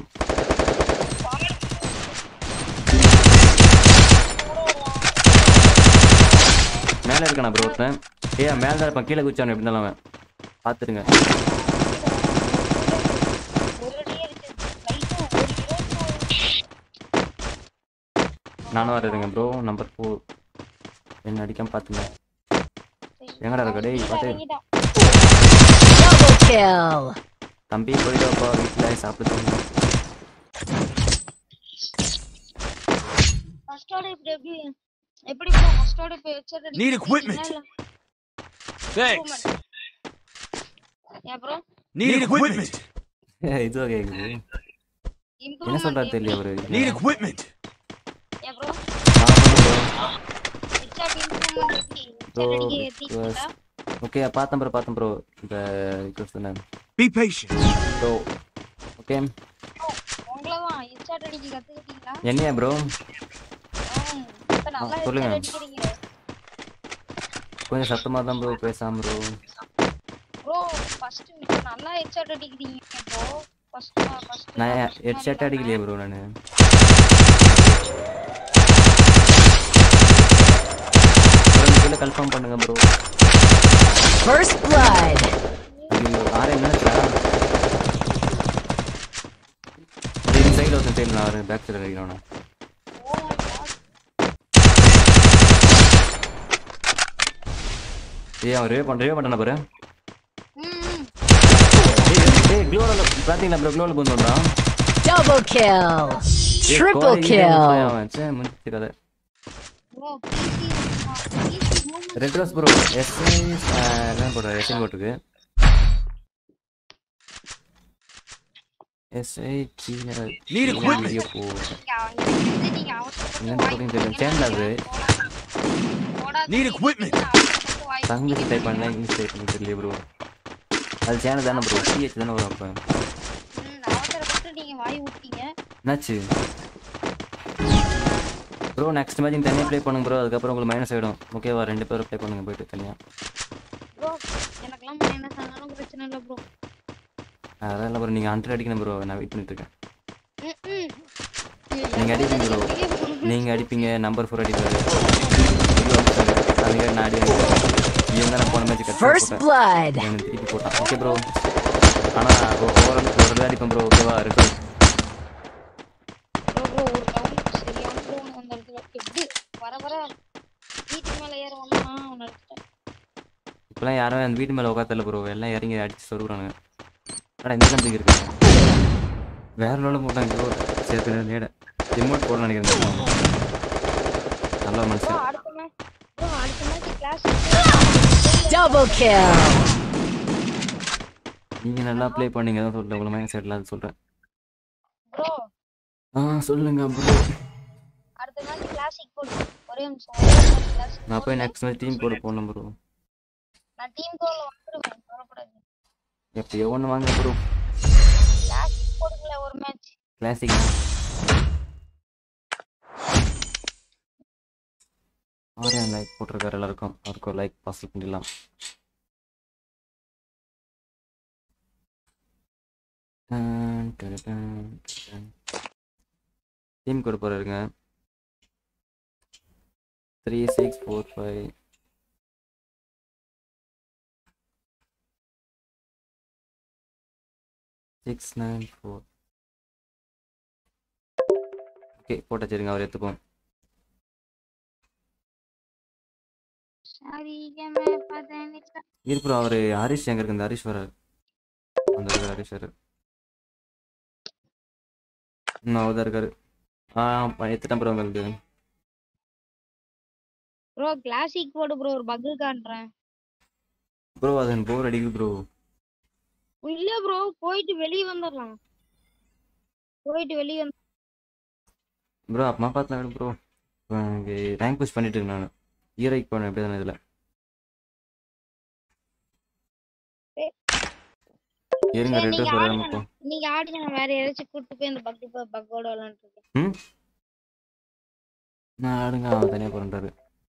மேலே இருக்கானா ப்ரோ ஒருத்தன் ஏ மேலே தான் இருப்பான் கீழே குச்சான் எப்படி இருந்தாலும் அவன் பார்த்துருங்க ஒரு அடி அடிச்சு லைட்டா ஒரு இருபத்தி நானும் வரேங்க ப்ரோ நம்பர் ஃபோர் என்ன அடிக்காம பார்த்துங்க எங்கடா இருக்க டேய் பார்த்து இறங்கிட்டான் Double kill. தம்பி போயிடுவாப்பா வீட்டில் சாப்பிட்டு ஃபர்ஸ்டோட இப்படி எப்படி எப்படி ப்ரோ ஃபர்ஸ்டோட இப்ப வச்சது Need equipment. Thanks. ஏன் ப்ரோ Need equipment. இதுவாக கேட்குது என்ன இம்ப்ரூவ்மென்ட் சொல்கிறாரு தெரியல அவரு Need equipment. ஏன் ப்ரோ நான் சொல்லுங்க ஹெட்ஷாட் இம்ப்ரூவ்மென்ட் எப்படி Bro, ஹெட்ஷாட் அடிக்க ஏத்திட்டீங்களா ஓகே பார்த்தேன் ப்ரோ பார்த்தேன் ப்ரோ இந்த ரிக்வஸ்ட் தானே Be patient. ப்ரோ ஓகே உங்களை தான் ஹெட்ஷாட் அடிக்க கத்துக்கிட்டீங்களா என்னையா ப்ரோ ஆ, இப்ப நல்லா சொல்லுங்க. ஹெட்ஷாட் அடிக்கிறீங்க கொஞ்சம் சத்தமாக தான் ப்ரோ பேசாம ப்ரோ ப்ரோ ஃபர்ஸ்ட் இப்ப நல்லா ஹெட்ஷாட் அடிக்கிறீங்க ப்ரோ ஃபர்ஸ்ட் ஃபர்ஸ்ட் நான் ஹெட் ஷர்ட் அடிக்கலையே ப்ரோ நான் கீழே கன்ஃபார்ம் பண்ணுங்க ப்ரோ First blood. ஐயோ ஆறு நினைச்சா இந்த சைடில் ஒருத்தன் சைடில் நான் வரேன் பேக் சைடில் அடிக்கிறேன் நான். ஓ மை காட் ஏய் அவன் ரிவே பண்ண ரிவே பண்ண பாரு ம் ஏய் ஏய் க்ளோவில் பார்த்தீங்களா ப்ரோ க்ளோவில் பூந்து வந்தான் Double kill. ஏய், Triple கோடை இங்கே kill. முட்டாய் அவன். சே, முடிஞ்சுச்சு கதை bro PC PC movement red rose bro SI என்ன போடுற எஸ்ஐ போட்டுருக்கு எஸ்ஐ Need equipment. வீடியோ போ நீங்க அவசரப்பட்டு என்னன்னு போடுறீங்க தெரியல. சேனல் அது. Need equipment. தங்கச்சி டைப் பண்ணல இங்கிலீஷ் டைப் பண்ண தெரியல ப்ரோ அது சேனல் தானே ப்ரோ சிஹெச் தானே வரும் அப்போ அவசரப்பட்டு நீங்க வாய் விட்டீங்க என்னாச்சு ப்ரோ நெக்ஸ்ட் மேட்ச் தனியாக ப்ளே பண்ணுங்க ப்ரோ அதுக்கப்புறம் உங்களுக்கு மைனஸ் ஆகிடும் ஓகேவா ரெண்டு பேரும் ப்ளே பண்ணுங்க போயிட்டு தனியாக ப்ரோ எனக்கெல்லாம் மைனஸ் ஆனாலும் பிரச்சனை இல்லை ப்ரோ அதெல்லாம் இல்லை ப்ரோ நீங்கள் ஹண்ட்ரட் அடிக்கணும் ப்ரோ நான் வெயிட் பண்ணிட்டு இருக்கேன் நீங்க நீங்க அடிப்பீங்க bro. நீங்கள் அடிப்பீங்க நம்பர் ஃபோர் அடிப்பாரு அதுக்கு நான் அடி இவங்க நான் போன மேட்ச் First கட் blood. எனக்கு திருப்பி போட்டான் ஓகே ப்ரோ ஆனால் ஓவரால் ஒரு தான் அடிப்பேன் ப்ரோ ஓகேவா இருக்கு ப்ரோ ப்ரோ ஒரு டவுன் சரியான டவுன் அந்த இடத்துல எப்படி வர வர வீட்டு மேல ஏறுவானா அவனை எடுத்துட்டேன் இப்போலாம் யாரும் அந்த வீட்டு மேலே உட்காத்துல ப்ரோ எல்லாம் இறங்கி அடிச்சு சொல்லுறானுங்க ஆனால் இந்த கம்பெனி இருக்கு வேற லெவலில் போட்டாங்க ப்ரோ சேர்த்து நேட ரிமோட் போட நினைக்கிறேன் நல்ல ப்ரோ மனுஷன் அடுத்த மேட்ச் ப்ரோ அடுத்த மேட்ச் கிளாஸ் Double kill. நீங்கள் நல்லா ப்ளே பண்ணீங்க தான் சொல்லிட்டேன் உங்களை மைண்ட் சைடில் அது சொல்கிறேன் ப்ரோ ஆ சொல்லுங்க ப்ரோ அடுத்த மேட்ச் கிளாசிக் போடு ஒரே நிமிஷம் ஒரே நிமிஷம் classic நான் போய் போடு. நெக்ஸ்ட் மேட்ச் டீம் போட போகணும் ப்ரோ நான் டீம் கோல்ல வந்துருவேன் கவலைப்படாது எப்பயோ ஒன்று வாங்க ப்ரோ கிளாசிக் போடுங்களேன் ஒரு மேட்ச் கிளாசிக் ஆரியா லைக் போட்டிருக்காரு எல்லாருக்கும் அவருக்கு ஒரு லைக் பாஸ் பண்ணிடலாம் டீம் கூட போறாருங்க three six four five six nine four okay போட்ட சரிங்க அவர் எடுத்துப்போம் சரிகமே பதனிசா இருப்புறம் அவர் ஹரிஷ் எங்க இருக்கு இந்த ஹரிஷ் வர அந்த இருக்காரு ஹரிஷ் வர இன்னும் அவர் தான் இருக்காரு ஆ எடுத்துட்டேன் ப்ரோ உங்களுக்கு ப்ரோ கிளாசிக் போடு ப்ரோ ஒரு பக்கு காண்றேன் ப்ரோ அது போர் அடிக்குது ப்ரோ இல்ல ப்ரோ போயிட்டு வெளிய வந்துடலாம் போயிட்டு வெளிய வந்து ப்ரோ அம்மா பார்த்தேன் ப்ரோ இங்கே ரேங்க் புஷ் பண்ணிட்டு இருக்கேன் நான் ஈரைக்கு போனேன் எப்படி தானே இதில் இருங்க சரி, ரெண்டு நீங்க சொல்கிறேன் ஆடுங்க நீங்க ஆடுங்க நான் வேற யாராச்சும் கூட்டு போய் இந்த பக்கு பக்கோட விளாண்டுருக்கேன் ம் நான் ஆடுங்க அவன் தனியாக போகிறேன்றாரு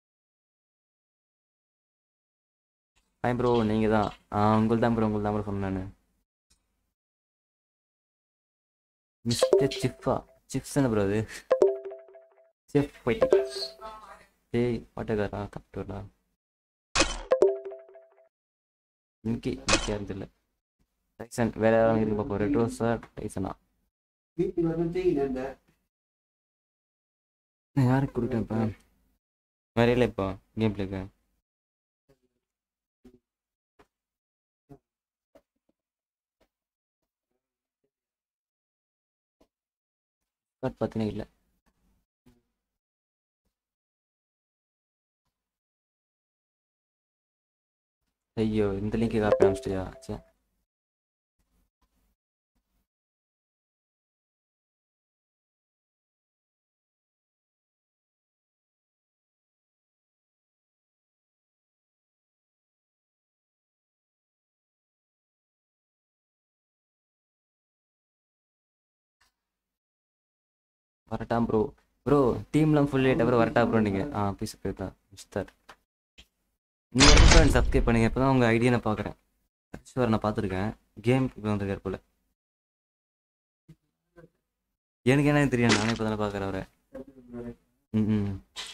ஹாய் ப்ரோ நீங்கள் தான் ஆ உங்களுக்கு தான் ப்ரோ உங்களுக்கு தான் ப்ரோ சொன்னேன் நான் மிஸ்டர் சிஃபா சிப்ஸ் தானே ப்ரோ அது செஃப் போயிட்டு ஏய் பாட்டுக்காரா கரெக்டா இன்னைக்கு இன்னைக்கு யாரும் தெரியல டைசன் வேற யாரும் இருக்கு பார்ப்போம் ரெட்ரோ சார் டைசனா நான் யாருக்கு கொடுத்தேன் இப்போ வேற இல்லை இப்போ கேம் பிளேக்கு கார்டு பார்த்தீங்கன்னா இல்லை ஐயோ இந்த லிங்க் காப்பி அனுப்பிச்சிட்டியா சே வரட்டா ப்ரோ ப்ரோ டீம்லாம் ஃபுல் ஆகிட்ட அப்புறம் வரட்டா ப்ரோ நீங்கள் ஆ ப்ளீஸ் போய்தா மிஸ்டர் நீங்கள் எப்படி சப்ஸ்கிரைப் பண்ணுங்க இப்போ தான் உங்கள் ஐடியா நான் பார்க்குறேன் சார் நான் பார்த்துருக்கேன் கேம் இப்போ வந்திருக்காரு போல எனக்கு என்ன தெரியும் நானே இப்போ தானே பார்க்குறேன் அவரை ம் ம்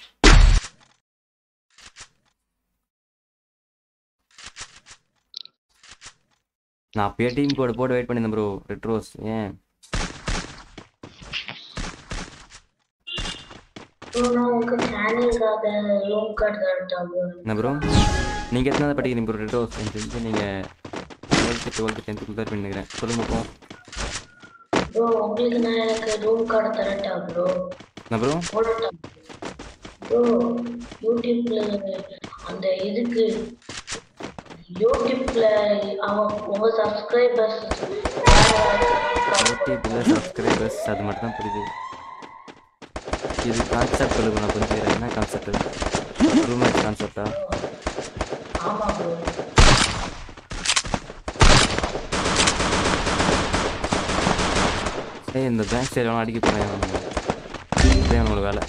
நான் அப்பயே டீம் கோட் போட்டு வெயிட் பண்ணியிருந்தேன் ப்ரோ ரெட் ரோஸ் ஏன் நான் உங்க சேனலுக்காக ரூம் கார்டு தரட்டாங்க என்ன ப்ரோ நீங்கள் எத்தனை படிக்கிறீங்க ப்ரோ ரெட் ரோஸ் எனக்கு தெரிஞ்சு நீங்கள் டுவெல்த்து டுவெல்த்து டென்த்துக்குள்ள தான் பண்ணிக்கிறேன் சொல்லுங்க ப்ரோ ப்ரோ உங்களுக்கு நான் எனக்கு ரூம் கார்டு தரட்டா ப்ரோ என்ன ப்ரோ போடட்டா ப்ரோ யூடியூப்ல அந்த இதுக்கு யூடியூப்ல அவன் உங்க சப்ஸ்கிரைபர்ஸ் யூடியூப்பில் சப்ஸ்கிரைபர்ஸ் அது மட்டும் தான் புரியுது இது கான்செப்ட் சொல்லுங்க நான் புரிஞ்சுக்கிறேன் என்ன கான்செப்ட் ரூம்மேட் கான்செப்டா ஆமா ப்ரோ ஏய் இந்த பேங்க் சைடு வேணா அடிக்க போகிறேன் இதே நம்மளோட வேலை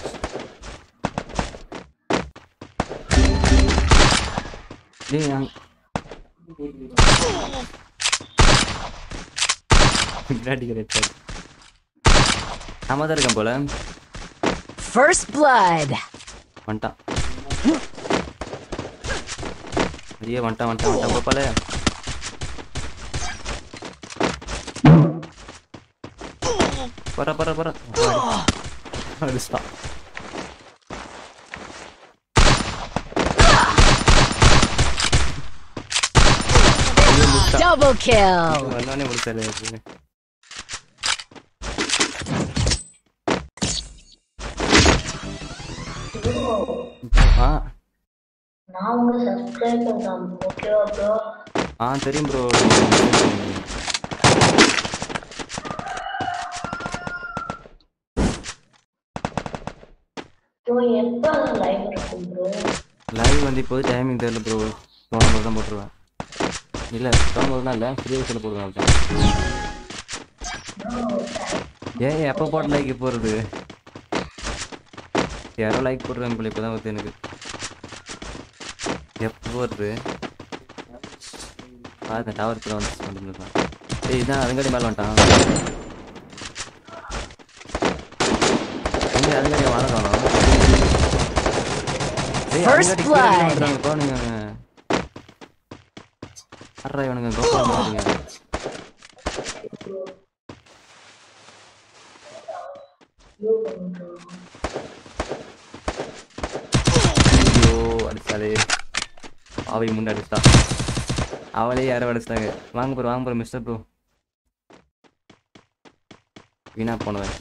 டேய் அங்க அடிக்கிறேன் ஆமாம் தான் இருக்கேன் போல First blood. வந்துட்டான் ஐயோ வந்துட்டான் வந்துட்டான் வந்துட்டான் கோபாலே பர பர பர அடிச்சிட்டான் Double kill. வந்தோடனே முடிச்சாரு அது. ஆ நான் உங்க சப்ஸ்கிரைபர் தான் ஓகேவா ப்ரோ ஆ தெரியும் ப்ரோ ப்ரோ எப்போ லைவ் இருக்கும் ப்ரோ லைவ் வந்து இப்போது டைமிங் தெரியல ப்ரோ தோணும்போது தான் போட்டுருவேன் இல்லை தோணும்போதுலாம் இல்லை ஃப்ரீ வயசில் போடுவேன் அதுதான் ஏன் எப்போ போட்டு லைக் போடுறது யாரோ லைக் போடுறாங்க போல இப்போ தான் வருது எனக்கு எப்போ வருது பார்த்தேன் டவர் இப்போ வந்து வந்துருக்கான் ஏய் இதான் அதுங்காடி மேலே வந்துட்டான் எங்க அதுங்காடி வாழ காணோம் ஏய், First அதுங்காடி கீழே blood. வந்துட்டாங்க, போனுங்க அட்ரா இவனுங்க கோபால் மாட்டுங்க ப்ரோ ப்ளூ பண்ணுறோம் ஐயோ அடிச்சாலே அவை முன்னே அடிச்சிட்டா அவளே யாரோ அடிச்சிட்டாங்க வாங்க ப்ரோ வாங்க ப்ரோ மிஸ்டர் ப்ரோ வீணா போனவன்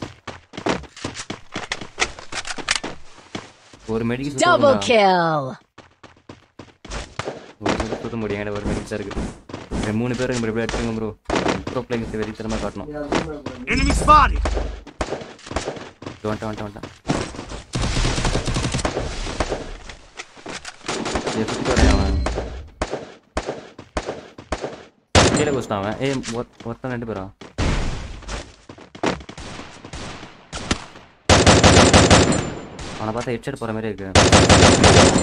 ஒரு மெடிக்கல் Double kill. ஒரு மெடிக்கல் சுத்த முடியும் என்கிட்ட ஒரு மெடிக்கல் தான் இருக்கு இந்த மூணு பேரும் இப்படி எப்படி அடிச்சுங்க ப்ரோ ப்ரோ பிளேயிங் வெறித்தனமாக காட்டணும் Enemy spotted. வந்துட்டான் வந்துட்டான் வந்துட்டான் ஏய், சுத்தி வரேன் அவன் கீழே குச்சிட்டான் அவன் ஏய் ஒருத்த- ஒருத்தன் ரெண்டு பேரா அவனை பார்த்தா ஹெட்செட் போற மாதிரி இருக்கு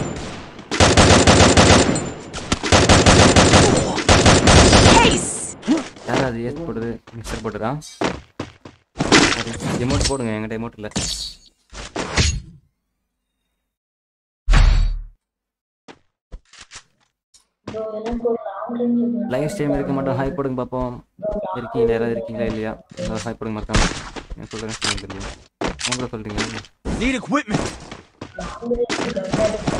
Ace. யார் அது ஏஸ் போட்டது மிக்சர் போட்டுதா எமௌண்ட் போடுங்க என்கிட்ட எமௌண்ட் இல்லை ப்ரோ எனக்கு ஒரு லாங் ரேஞ்ச் லைவ் ஸ்ட்ரீம் இருக்க மாட்டோம் ஹாய் போடுங்க பார்ப்போம் இருக்கீங்களா யாராவது இருக்கீங்களா இல்லையா ஹாய் போடுங்க மறக்காம நான் சொல்கிறேன் ஸ்ட்ரீம் தெரியும் உங்களை சொல்கிறீங்க Need equipment. Long range gun எடுத்தாரு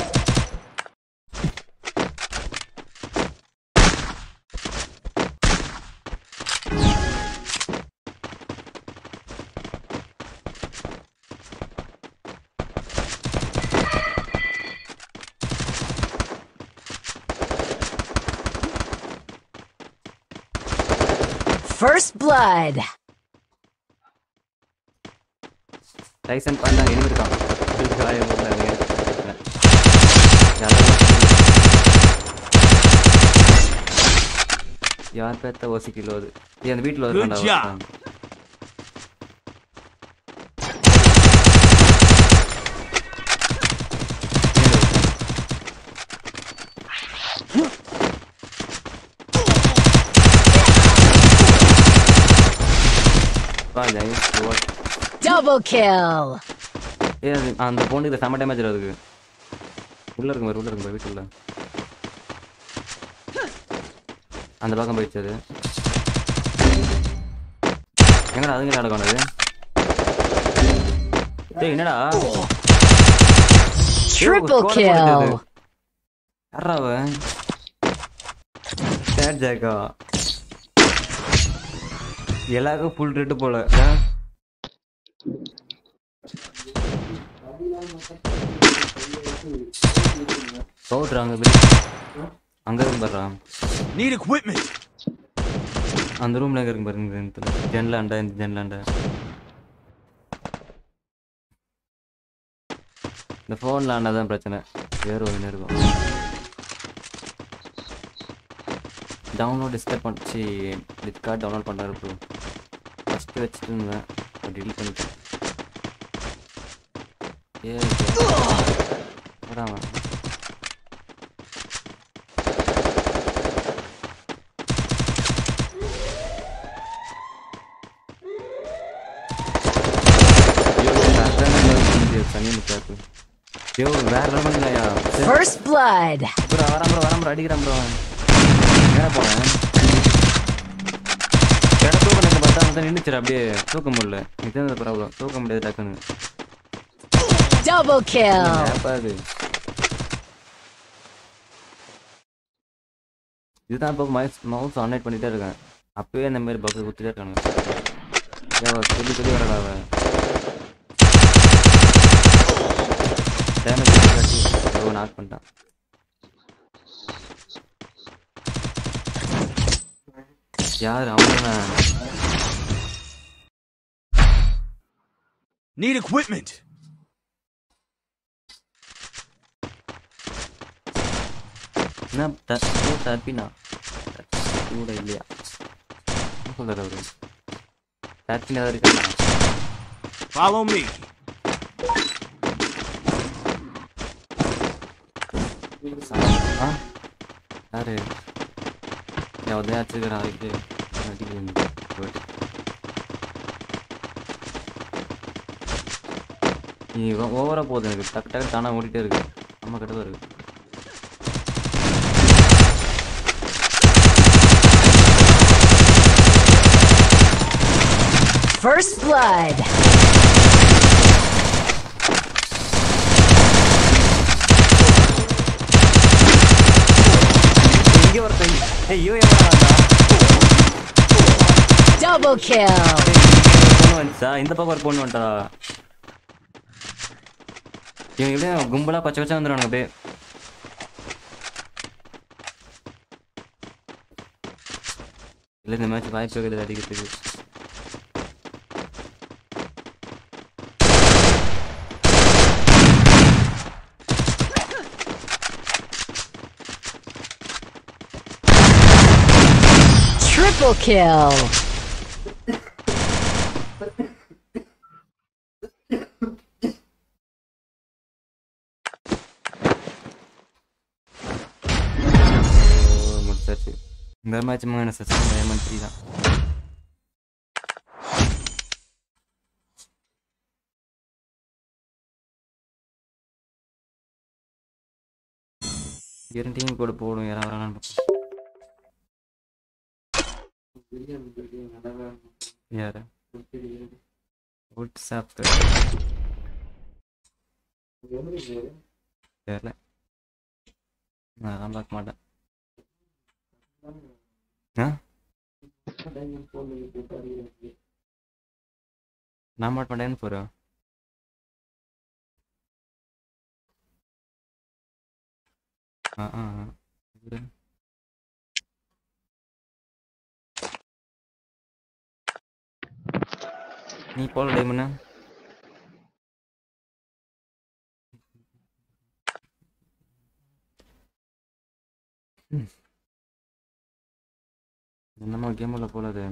First blood. டைசன் பண்ணா எனிமி இருக்கான் இதுக்கு ஹாய் போடுறாங்க யார் பேத்த ஓசி கிலோ அது ஏய், அந்த வீட்டில் Good இருக்காண்டா job. ஒருத்தன். வா, nice, good. Double kill. ஏய் அது அந்த பொண்ணு இதில் செம்ம டேமேஜ் அதுக்கு உள்ள இருக்கும் பாரு உள்ள இருக்கும் பாரு வீட்டுள்ள அந்த பக்கம் போயிடுச்சு அது எங்கடா அதுங்க நடக்கும் அது டேய் என்னடா Triple score kill. போடுது. யாரா அவன் தேர்ட் ஜாக்கா எல்லாருக்கும் ஃபுல் ரெட்டு போல ஆ? பவுட்ரு அங்கே அங்கே இருக்கு பாரு Need equipment. அந்த ரூம்ல எங்க இருக்கு பாருங்க இந்த இடத்துல. ஜன்னலாண்டா இந்த ஜன்னலாண்டா இந்த ஃபோனில் ஆனாதான் பிரச்சனை வேறு ஒன்று இருக்கும் டவுன்லோட் டிஸ்கட் பண்ணிச்சு டிஸ்கார்ட் டவுன்லோட் பண்ணாரு ப்ரோ ஃபஸ்ட்டு வச்சுட்டு இருந்தேன் டெலிட் பண்ணிட்டேன் ஏ வராம சனி முக்காக்கு ஐயோ வேற லெவல் இல்லையா First blood. ப்ரோ வரான் ப்ரோ வரான் ப்ரோ அடிக்கிறான் ப்ரோ எங்கே போனேன் இடம் தூக்கம் நின்று பார்த்தா வந்து நின்றுச்சு அப்படியே தூக்க முடியல இதுதான் ப்ராப்ளம் தூக்க முடியாது டக்குன்னு Double kill. ஏப்பா இது இதுதான் இப்போ மவுஸ் மவுஸ் ஆன்லைட் பண்ணிட்டே இருக்கேன் அப்பவே இந்த மாதிரி பக்கு குத்திட்டே இருக்கானுங்க ஏவா சொல்லி சொல்லி வரடா அவன் டேமேஜ் காட்டி ஏதோ நாக் பண்ணிட்டான் யார் அவனா Need equipment. என்ன த- ஓ தப்பினா கூட இல்லையா என்ன சொல்றாரு அவரு தப்பினா இருக்கா Follow me. ஆ யாரு யாவது வச்சுக்கிறான் அதுக்கு நீ ஓவரா போகுது எனக்கு டக்கு டக்கு தானா ஓடிட்டே இருக்கு நம்ம கிட்ட தான் இருக்கு First blood. இங்கே ஒருத்தன் ஏய் இவன் எவனா Double kill. பொண்ணு வந்துச்சா இந்த பக்கம் ஒரு பொண்ணு வந்துட்டா இவங்க எப்படியும் கும்பலா பச்சை பச்சை வந்துடுவானுங்க அப்படியே இல்லை இந்த மேட்ச் வாய்ப்பு கிடையாது அடிக்கிறதுக்கு Triple kill. ஓ, முடிச்சாச்சு இந்த மேட்ச் மைனஸ் டைமண்ட் த்ரீ தான் இரண்டு டீம் கூட போடும் யாராவது வராங்கன்னு பார்ப்போம். யாரு வாட்ஸ்அப் தெரியல நான் அதெல்லாம் பார்க்க மாட்டேன் ஆ நான் மாட்ட மாட்டேன்னு போகிறேன் ஆ ஆ ஆ. இவரு. நீ போல டைமண்ணா என்னமோ கேம் உள்ள போல அது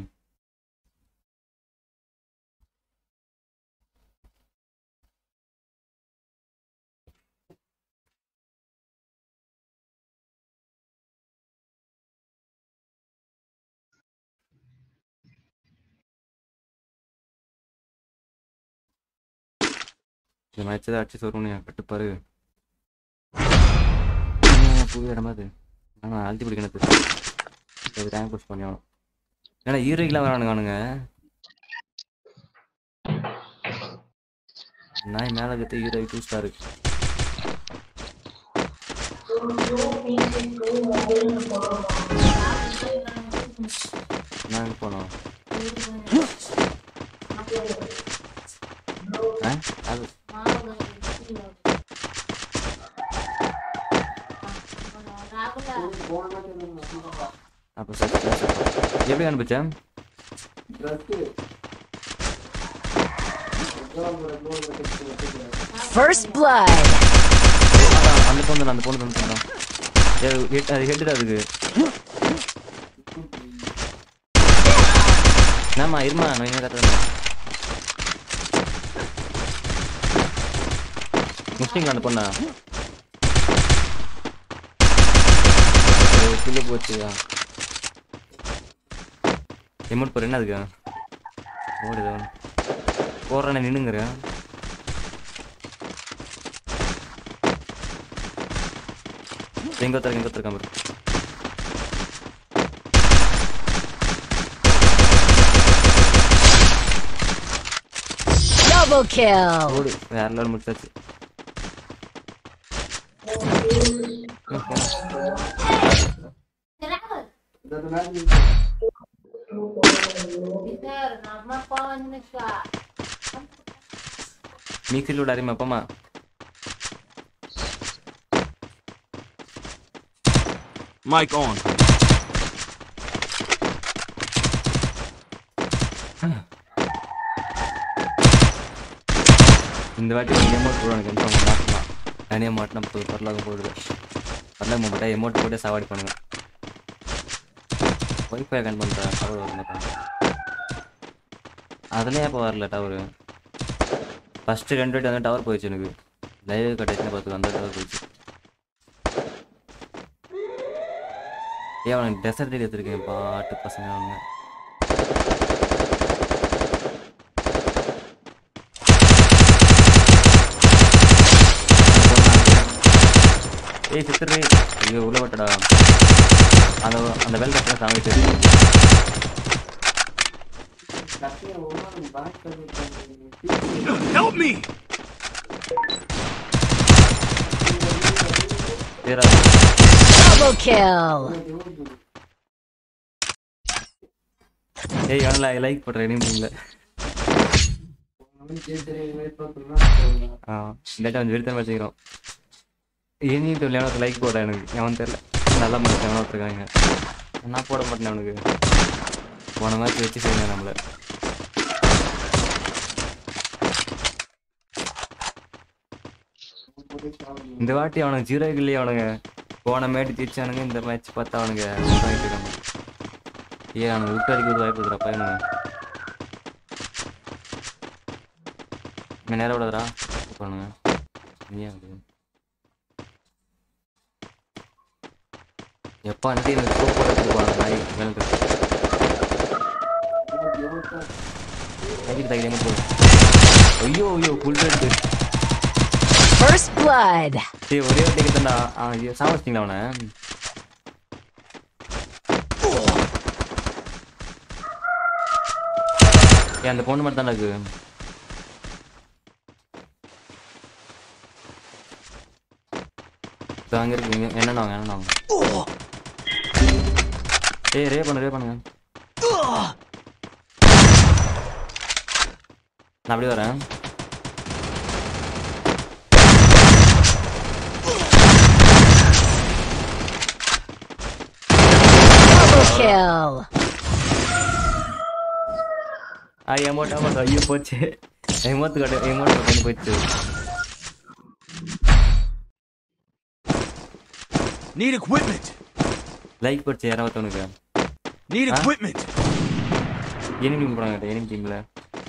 இந்த மேட்ச் தான் அடிச்சு சொல்லணும் கட்டுப்பாரு புது இடமா அது ஆனால் அழுத்தி பிடிக்கணும் ரேங்க் புஷ் பண்ணி ஆகணும் ஏன்னா ஹீரோக்கெலாம் வரானுங்க நாய் மேலே கற்று ஹீரோ டூ ஸ்டாரு நான் எங்க போனோம் ஆ அது அப்போ சரி சரி, சரி. எப்படி அனுப்பிச்சேன் First blood. அதான், அந்த பொண்ணு தான், அந்த பொண்ணு தான், அந்த பொண்ணு தான். ஏ, ஹெட் அது ஹெட் அதுக்கு என்னம்மா இருமா நான் இங்கே கட்டுறேன் முஸ்லிங்களா அந்த பொண்ணா கிலோ போச்சுயா எமௌண்ட் போற என்ன அதுக்கு ஓடுது போடுறேன் நின்னுங்கிறேன் எங்க ஒருத்தர் எங்க ஒருத்தர் பாரு Double kill. ஓடு வேற லெவல் முடிச்சாச்சு மிக்சியில் விட அறிமா அப்பமா Mic on. இந்த வாட்டி ஒரு எமௌண்ட் போடுவாங்க கன்ஃபார்ம் மாட்டலாம் தனியாக மாட்டினா போதும் பரலாகம் போடுது பரலாகம் மாட்டா எமௌண்ட் போட்டு சாவாடி பண்ணுங்க ஒய்ஃபை கன் பண்ணுறேன் டவர் வர மாட்டாங்க அதுலேயே இப்போ வரல டவரு ஃபஸ்ட்டு ரெண்டு வாட்டி வந்து டவர் போயிடுச்சு எனக்கு லைவ் கட்டாச்சுன்னு பார்த்துக்கோ அந்த டவர் போயிடுச்சு ஏன் அவனுக்கு டெசர்ட் எடுத்துருக்கேன் பாட்டு பசங்க அவங்க ஏய் சித்தரு ஐயோ உள்ள வட்டடா அந்த அந்த வெல் கட்டில் சாமிட்டு Help me! வேற Double kill. ஏய் அவன்ல லைக் பண்றேன் நீ முடியல ஆ டேட்டா கொஞ்சம் வெறுத்தன வச்சுக்கிறோம் இனி விளையாட லைக் போட எனக்கு அவன் தெரியல நல்லா மனுஷன் எவனோ இருக்காங்க நான் போட மாட்டேன் அவனுக்கு போன மாதிரி வச்சு செய்யணும் நம்மள இந்த வாட்டி அவனுக்கு ஜீரோ இல்லையே அவனுங்க போன மேட்டு ஜெயிச்சானுங்க இந்த மேட்ச் பார்த்தா அவனுங்க வாங்கிட்டு இருக்காங்க ஏன் அவனுக்கு விட்டு அடிக்கிறது வாய்ப்பு இருக்கிற பையனுங்க இங்கே நேரம் விடாதரா பண்ணுங்க நீ ஏன் அப்படி? எப்பா வந்து எனக்கு ஸ்கோப் போட எடுத்துப்பாங்க நாய் மேலே கைக்கு தைரியமாக போகுது ஐயோ ஐயோ ஃபுல் ரெட்டு First blood. சரி ஒரே ஒரு டிக்கெட் தான்டா ஆ ஐயோ சாப்பிட்டீங்களா அவனை ஏன் அந்த பொண்ணு மட்டும் தானே இருக்கு இப்போ அங்கே இருக்கீங்க என்னென்ன வாங்க என்னென்ன வாங்க ஏய் ரே பண்ணு ரே பண்ணுங்க நான் அப்படியே வரேன் Double kill. ఆ అమౌంట్ అమౌంట్ అయ్యో పోச்சு ఎమౌంట్ కట్ట ఎమౌంట్ కట్టని పోచ్చు Need equipment! லைக் போச்சு யாராவது உனக்கு Need Huh? equipment! Enemy team போடாங்க எனிமி டீம்ல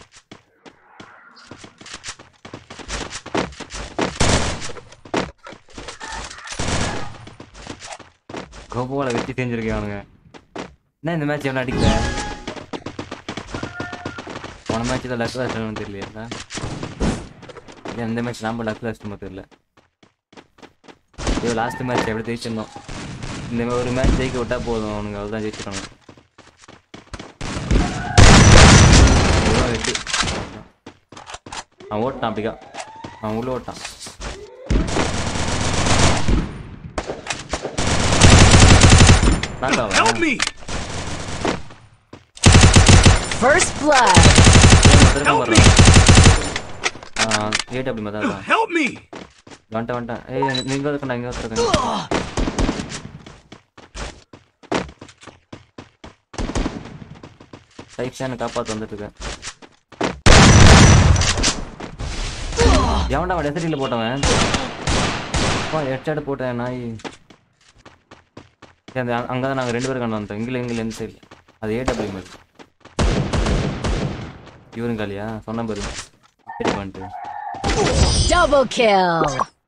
கோபோல வச்சு செஞ்சிருக்கேன் அவனுங்க என்ன இந்த மேட்ச் எவனை அடிக்கல போன மேட்ச் தான் லக் லாஸ்ட் தெரியலையா இல்லை இந்த மேட்ச் நாம லக் லாஸ்ட் தெரியல ஐயோ லாஸ்ட் மேட்ச் எப்படி ஜெயிச்சிருந்தோம் இந்த மாதிரி ஒரு மேட்ச் ஜெயிக்க விட்டா போதும் அவனுங்க அவ்வளோதான் ஜெயிச்சிருக்கானுங்க அவ்வளோதான் வெற்றி அவன் ஓட்டான் அப்படிக்கா அவன் உள்ள ஓட்டான் நாக்கா அவன். Help me! First blood. திரும்ப Help me! வர்றான். ஆ, AW மாதிரி தான் Help me! வந்துட்டேன் வந்துட்டேன் ஏய் நீங்க இருக்கா இங்க இருக்கேன் சைக்ஷானை காப்பாத்து வந்துட்டு இருக்கேன் எவன்டா அவன் எசரியில் போட்டவன் அப்பா ஹெட்ஷாட் போட்டேன் நாய் சரி, அந்த அங்கே தான் நாங்கள் ரெண்டு பேரும் கண்டு வந்தோம் இங்கில இங்கில எந்த சைடு அது ஏடபிள்யூ மாதிரி இவரும் காலியா சொன்ன பாரு சரி பண்ணிட்டு Double kill.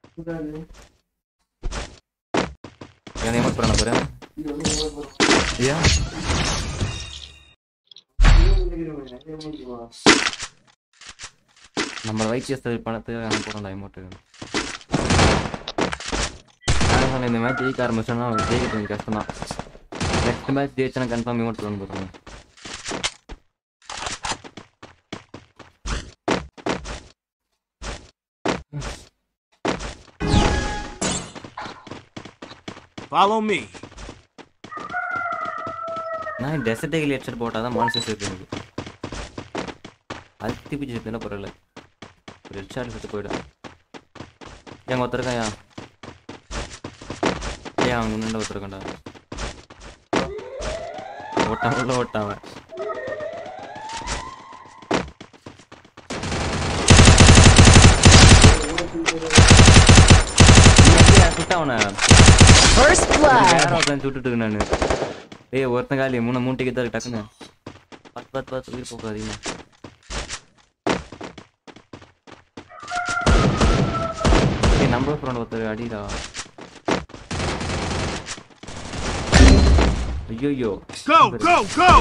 என்ன எமோட் பண்ண போறேன் ஐயா நம்ம வைத்திய பணத்துக்கு நான் போடணும் எமோட்டு நான் சொன்னேன் இந்த மேட்ச் ஜெயிக்க ஆரம்பிச்சோன்னா ஜெயிக்க கொஞ்சம் கஷ்டம் தான் நெக்ஸ்ட் மேட்ச் ஜெயிச்சா கன்ஃபார்ம் எமோட் பண்ண போகிறோம் Follow me. நான் டெசர்ட் எகில் ஹெட்செட் போட்டால் தான் மான்சஸ் இருக்கு எனக்கு அத்தி பிச்சு செத்துனா பரவாயில்ல ஒரு ஹெட்ஷாட் செத்து போயிடும் எங்க ஒருத்தருக்காயா ஏன் அவங்க முன்னாடி ஒருத்தருக்கண்டா ஓட்டான் உள்ள ஓட்டான் அவன் சுட்டாவன First வேற blood. ஒருத்தன் சுட்டுட்டு இருக்கேன் நானு ஏய் ஒருத்தன் காலி மூணு மூணு டிக்கெட் தான் இருக்கு, டக்குன்னு பத்து பத்து பத்து உயிர் போக்கு அதிகமா ஏய் நம்ம ஃப்ரெண்ட் ஒருத்தர் அடிடா ஐயோ Go, go, go!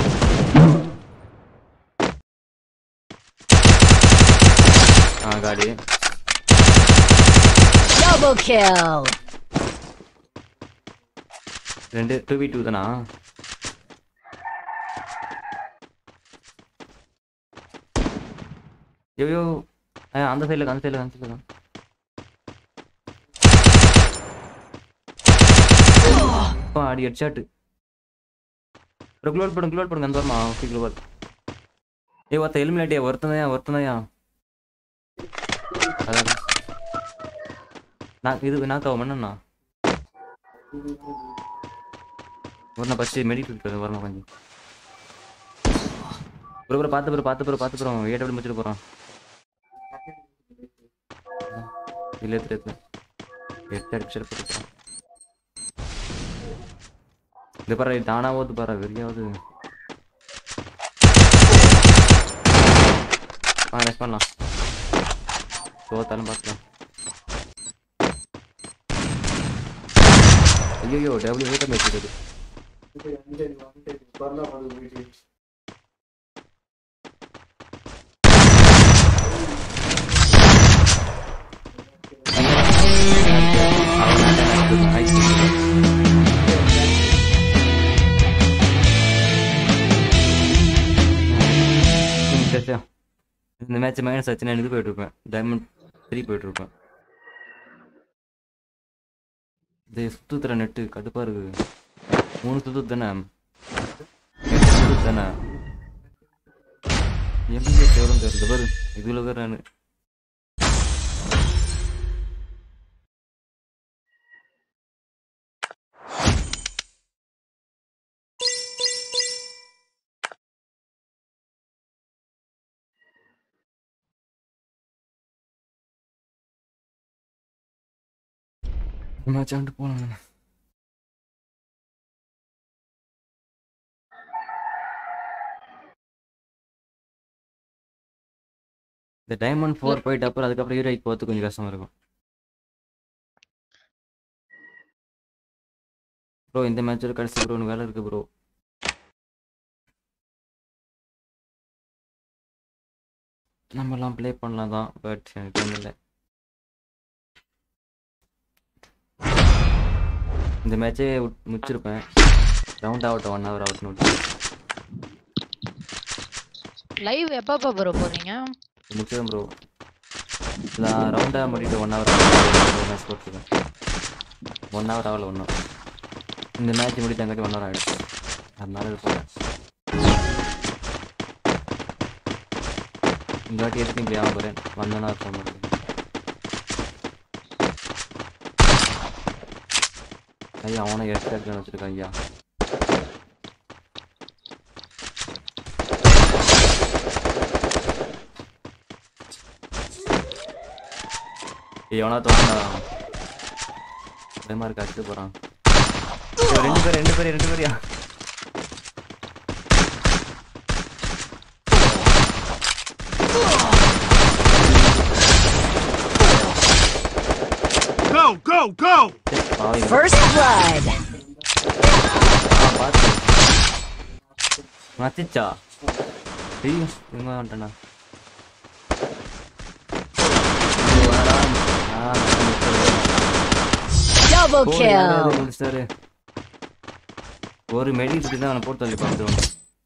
ஆ காடி Double kill. ரெண்டு டூ வி டூ தானா ஐயோ ஆ, அந்த சைடில் அந்த சைடில் அந்த சைடில் அப்பா அடி ஹெட்ஷாட்டு ஒரு க்ளோட் போடுங்க க்ளோட் போடுங்க அந்த வரமா ஓகே க்ளோவர் ஏ ஒருத்த எலிமினேட்டியா ஒருத்தனையா ஒருத்தனையா அதான் நான் இது நாக்காவ மண்ணா ஒரு நான் ஃபஸ்ட்டு மெடிக்கல் வரணும் கொஞ்சம் ப்ரோ ப்ரோ பார்த்து ப்ரோ பார்த்து ப்ரோ பார்த்து ப்ரோ ஏடபிள் முடிச்சுட்டு போகிறான் இல்லை எடுத்து எடுத்து எட்டு அடிச்சு போட்டுருக்கான் இது பாரு தானா ஓது பாரு வெறியாவது ஆ ரெஸ்ட் பண்ணலாம் தோத்தாலும் பார்க்கலாம் ஐயோ டபிள்யூ வெயிட் வச்சுருக்குது இந்த மேட்ச் மைனஸ் ஆச்சுன்னா எனக்கு போயிட்டு இருப்பேன் டைமண்ட் த்ரீ போயிட்டு இருப்பேன் இது சுத்துற நெட்டு கடுப்பா இருக்கு மூணு சுத்து தானே சுத்து தானே எப்படி எவ்வளோ தெரியுது பாரு இதுல வேற நான் மேட்ச் ஆண்டு போகலாம் இந்த டைமண்ட் ஃபோர் போயிட்டு அப்புறம் அதுக்கப்புறம் ஹீரோய்க்கு போகிறது கொஞ்சம் கஷ்டமா இருக்கும் ப்ரோ இந்த மேட்சோட கடைசி ப்ரோ வேலை இருக்கு ப்ரோ நம்மலாம் ப்ளே பண்ணலாம் தான் பட் எனக்கு டைம் இல்லை இந்த மேட்சே முடிச்சிருப்பேன் ரவுண்ட் ஆகட்டும் ஒன் ஹவர் ஆகட்டும் விட்டு. லைவ் எப்பப்ப ப்ரோ போறீங்க முடிச்சிடும் ப்ரோ நான் ரவுண்டாக முடிட்டு ஒன் ஹவர் மேட்ச் போட்டிருக்கேன் ஒன் ஹவர் ஆகல ஒன்றும் இந்த மேட்ச் முடித்தாங்காட்டி ஒன் ஹவர் ஆகிடும் அதனால இது போகிறேன் இந்த வாட்டி எதுக்கும் இப்படி ஆக போகிறேன் வந்தேன்னா இருக்க முடியும் ஐயா அவனை எடுத்து வச்சிருக்கான் ஐயா ஏய் எவனா தோணா பயமா இருக்கு அடிச்சு போறான் ஏய், ரெண்டு பேர் ரெண்டு பேர் ரெண்டு பேரியா Go, go, go! பாவி First blood. பார்த்து மச்சிச்சா ஐயோ இவங்க வந்துட்டேண்ணா ஐயோ, வாடா. ஆ, முடிச்சிட்டாரு. Double போடு, யாராவது kill. முடிச்சிட்டாரு. ஒரு மெடி சுத்தி தான் அவனை போட்டு தள்ளி பார்த்துருவோம்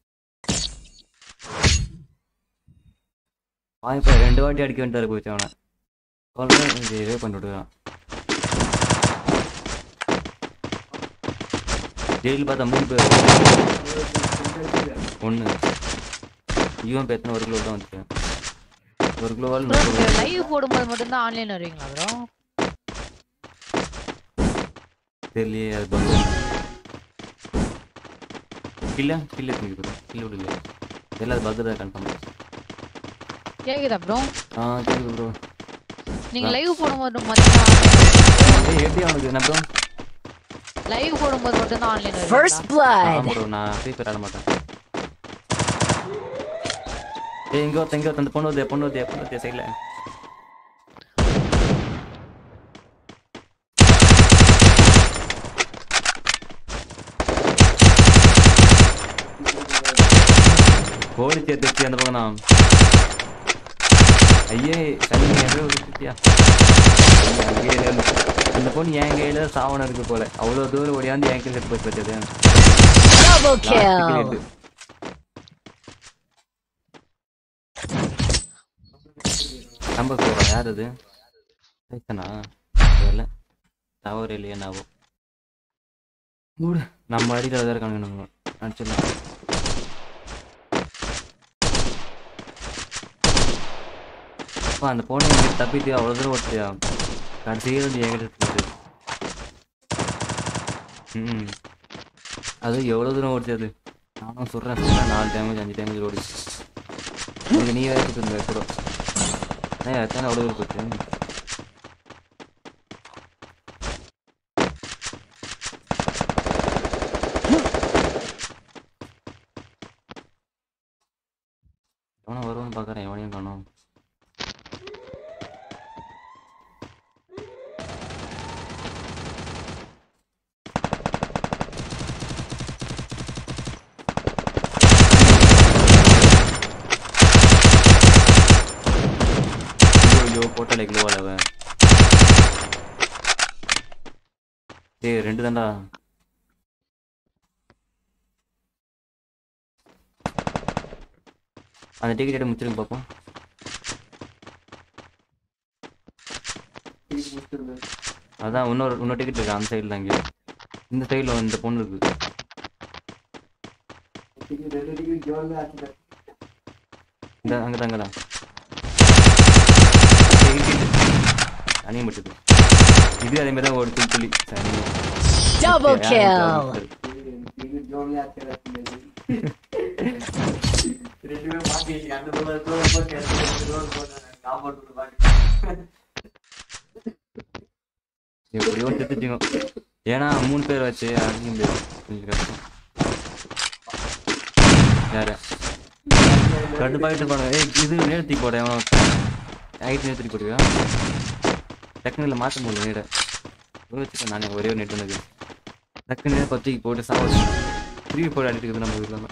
இப்போ ரெண்டு வாட்டி அடிக்க வேண்டியது போச்சு அவனை சொல்றேன் இது இதே பண்ணி விட்டுறான் ஜெயிலில் பார்த்தா மூணு பேர் ஒன்று இவன் பேத்தின ஒரு கிலோ தான் வந்துச்சு ஒரு கிலோவால் ப்ரோ முப்பது நீங்க லைவ் போடும்போது மட்டும்தான் ஆன்லைன் வருவீங்களா ப்ரோ தெரியலையே அது பங்கு கில்ல கில்ல தூக்கி கில்ல விடல எல்லாம் அது பர்த்டே கன்ஃபார்ம் கேக்குதா ப்ரோ ஆ கேக்குது ப்ரோ நீங்க லைவ் போடும்போது மட்டும்தான் ஏய் எப்படி அவனுக்கு என்ன ப்ரோ லைவ் போடும்போது மட்டும்தான் ஆன்லைன் First வருவீங்களா blood. ப்ரோ நான் ஃப்ரீ ஃபயர் ஆட மாட்டேன் ஏய் இங்கே ஒருத்தன் இங்கே ஒருத்தன் அந்த பொண்ணு வருதே பொண்ணு வருதே பொண்ணு வருதே சைடில் கோழி சேர்த்துச்சு அந்த பக்கம் தான் ஐயே சனி ஏதோ ஒரு குட்டியா அங்கேயே இருந்து. அந்த பொண்ணு என் கையில சாவனம் இருக்கு போல அவ்வளோ தூரம் ஓடியாந்து என் கையில் போய் பார்த்தது Double last kill. Kill number ஃபோரா யார் அது ரைத்தனா தெரியல டவர் இல்லையா நாவோ மூடு நம்ம அடியில் தான் இருக்கானுங்க நம்ம அடிச்சிடலாம் அப்பா அந்த பொண்ணு எங்கிட்ட தப்பிட்டு அவ்வளோ தூரம் ஓட்டியா கடைசியில் வந்து எங்கிட்ட இருக்குது ம் அது எவ்வளோ தூரம் ஓடிச்சு அது நானும் சொல்கிறேன் சொல்கிறேன் நாலு டேமேஜ் அஞ்சு டேமேஜ் ஓடிச்சு நீங்க நீ வேறு இருந்த கூட ஏன் எத்தனை அவ்வளோ தூரம் போச்சு எவனும் வருவான்னு பார்க்குறேன் எவனையும் காணோம் ஐயோ போட்டாலே கிலோவால் அவன் ஏய் ரெண்டு தான்டா அந்த டிக்கெட் எடுத்து முடிச்சிருங்க பார்ப்போம் அதான் இன்னொரு இன்னொரு டிக்கெட் இருக்கு அந்த சைடில் இங்கே இந்த சைடில் இந்த பொண்ணு இருக்கு இந்த அங்கே தாங்கடா அணியம் பட்டுது இது அதே மாதிரி தான் ஒரு துளி துளி சரி Double kill. எப்படியோ செத்துச்சுங்க ஏன்னா மூணு பேர் வச்சு அடிக்க முடியாது கொஞ்சம் கஷ்டம் யாரு ரெண்டு பாக்கெட்டு போட ஏய் இது நேர்த்தி போட எவனோ ஐட்டு நேர்த்தி போடுவியா டக்குனில் மாற்ற முடியல நேர வச்சுக்கோ நானே ஒரே ஒரு நெட் எனக்கு டக்குன்னு பத்திக்கு போட்டு சாப்பிட்டு திருப்பி போட்டு அடிட்டு இருக்குது நம்ம வீட்டில்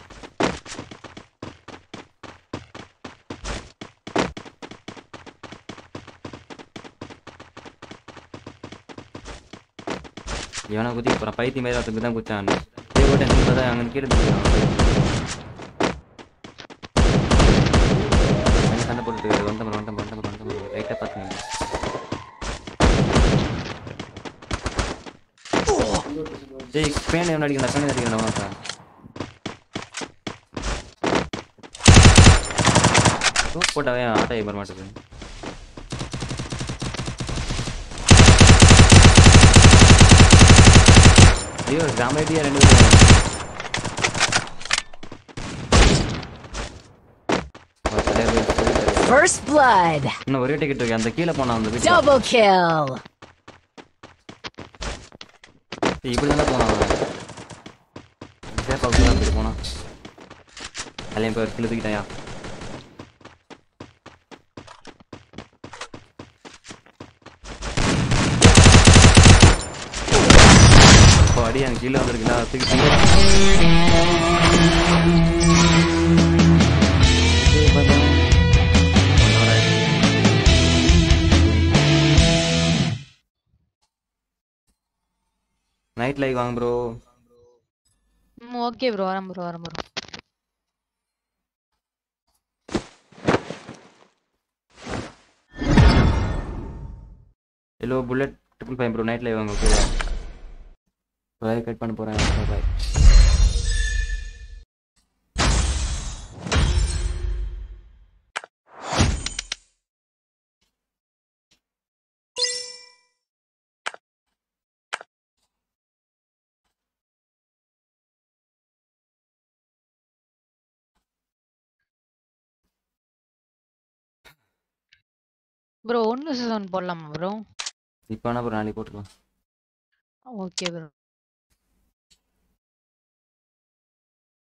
இவனை குத்தி போகிறான் பைத்தியம் மாதிரி ஒருத்தருக்கு தான் குச்சான் இதே போட்டு எனக்கு தான் அங்கே கீழே சண்டை போட்டுட்டு வந்த மரம் வந்த மரம் வந்த மரம் லைட்டாக பார்த்துங்க டேய் பேன் எவன் அடிக்கணும் பேன் அடிக்கணும் உனக்கு போட்டாவே ஆட்டோ வர மாட்டேது ஐயோ கிராமட்டியா ரெண்டு பேரும் ஒரு தலைவர் சொல்லிட்டாரு. First blood. இன்னும் ஒரே டிக்கெட் இருக்கு அந்த கீழே போனா அந்த வீட்டுல Double kill. ஏய், இப்படி தானே போனான் அவன் சேஃப் ஹவுஸ் தான் இப்படி போனான் அதுலேயும் போய் கீழே தூக்கிட்டாயா இப்போ அடி எனக்கு கீழே வந்திருக்குல்ல அதை தூக்கி தூக்கி ஏய், bye bye. One hour ஆயிடுச்சு. நைட் லைவ் வாங்க ப்ரோ ம் ஓகே ப்ரோ வரேன் ப்ரோ வரேன் bro hello bullet triple five bro night live வாங்க ஓகேவா லைவ் கட் பண்ண போகிறேன் பாய் ப்ரோ ஒன்று சீசன் போடலாமா ப்ரோ இப்போ வேணா ப்ரோ நாளைக்கு போட்டுக்கலாம் ஓகே ப்ரோ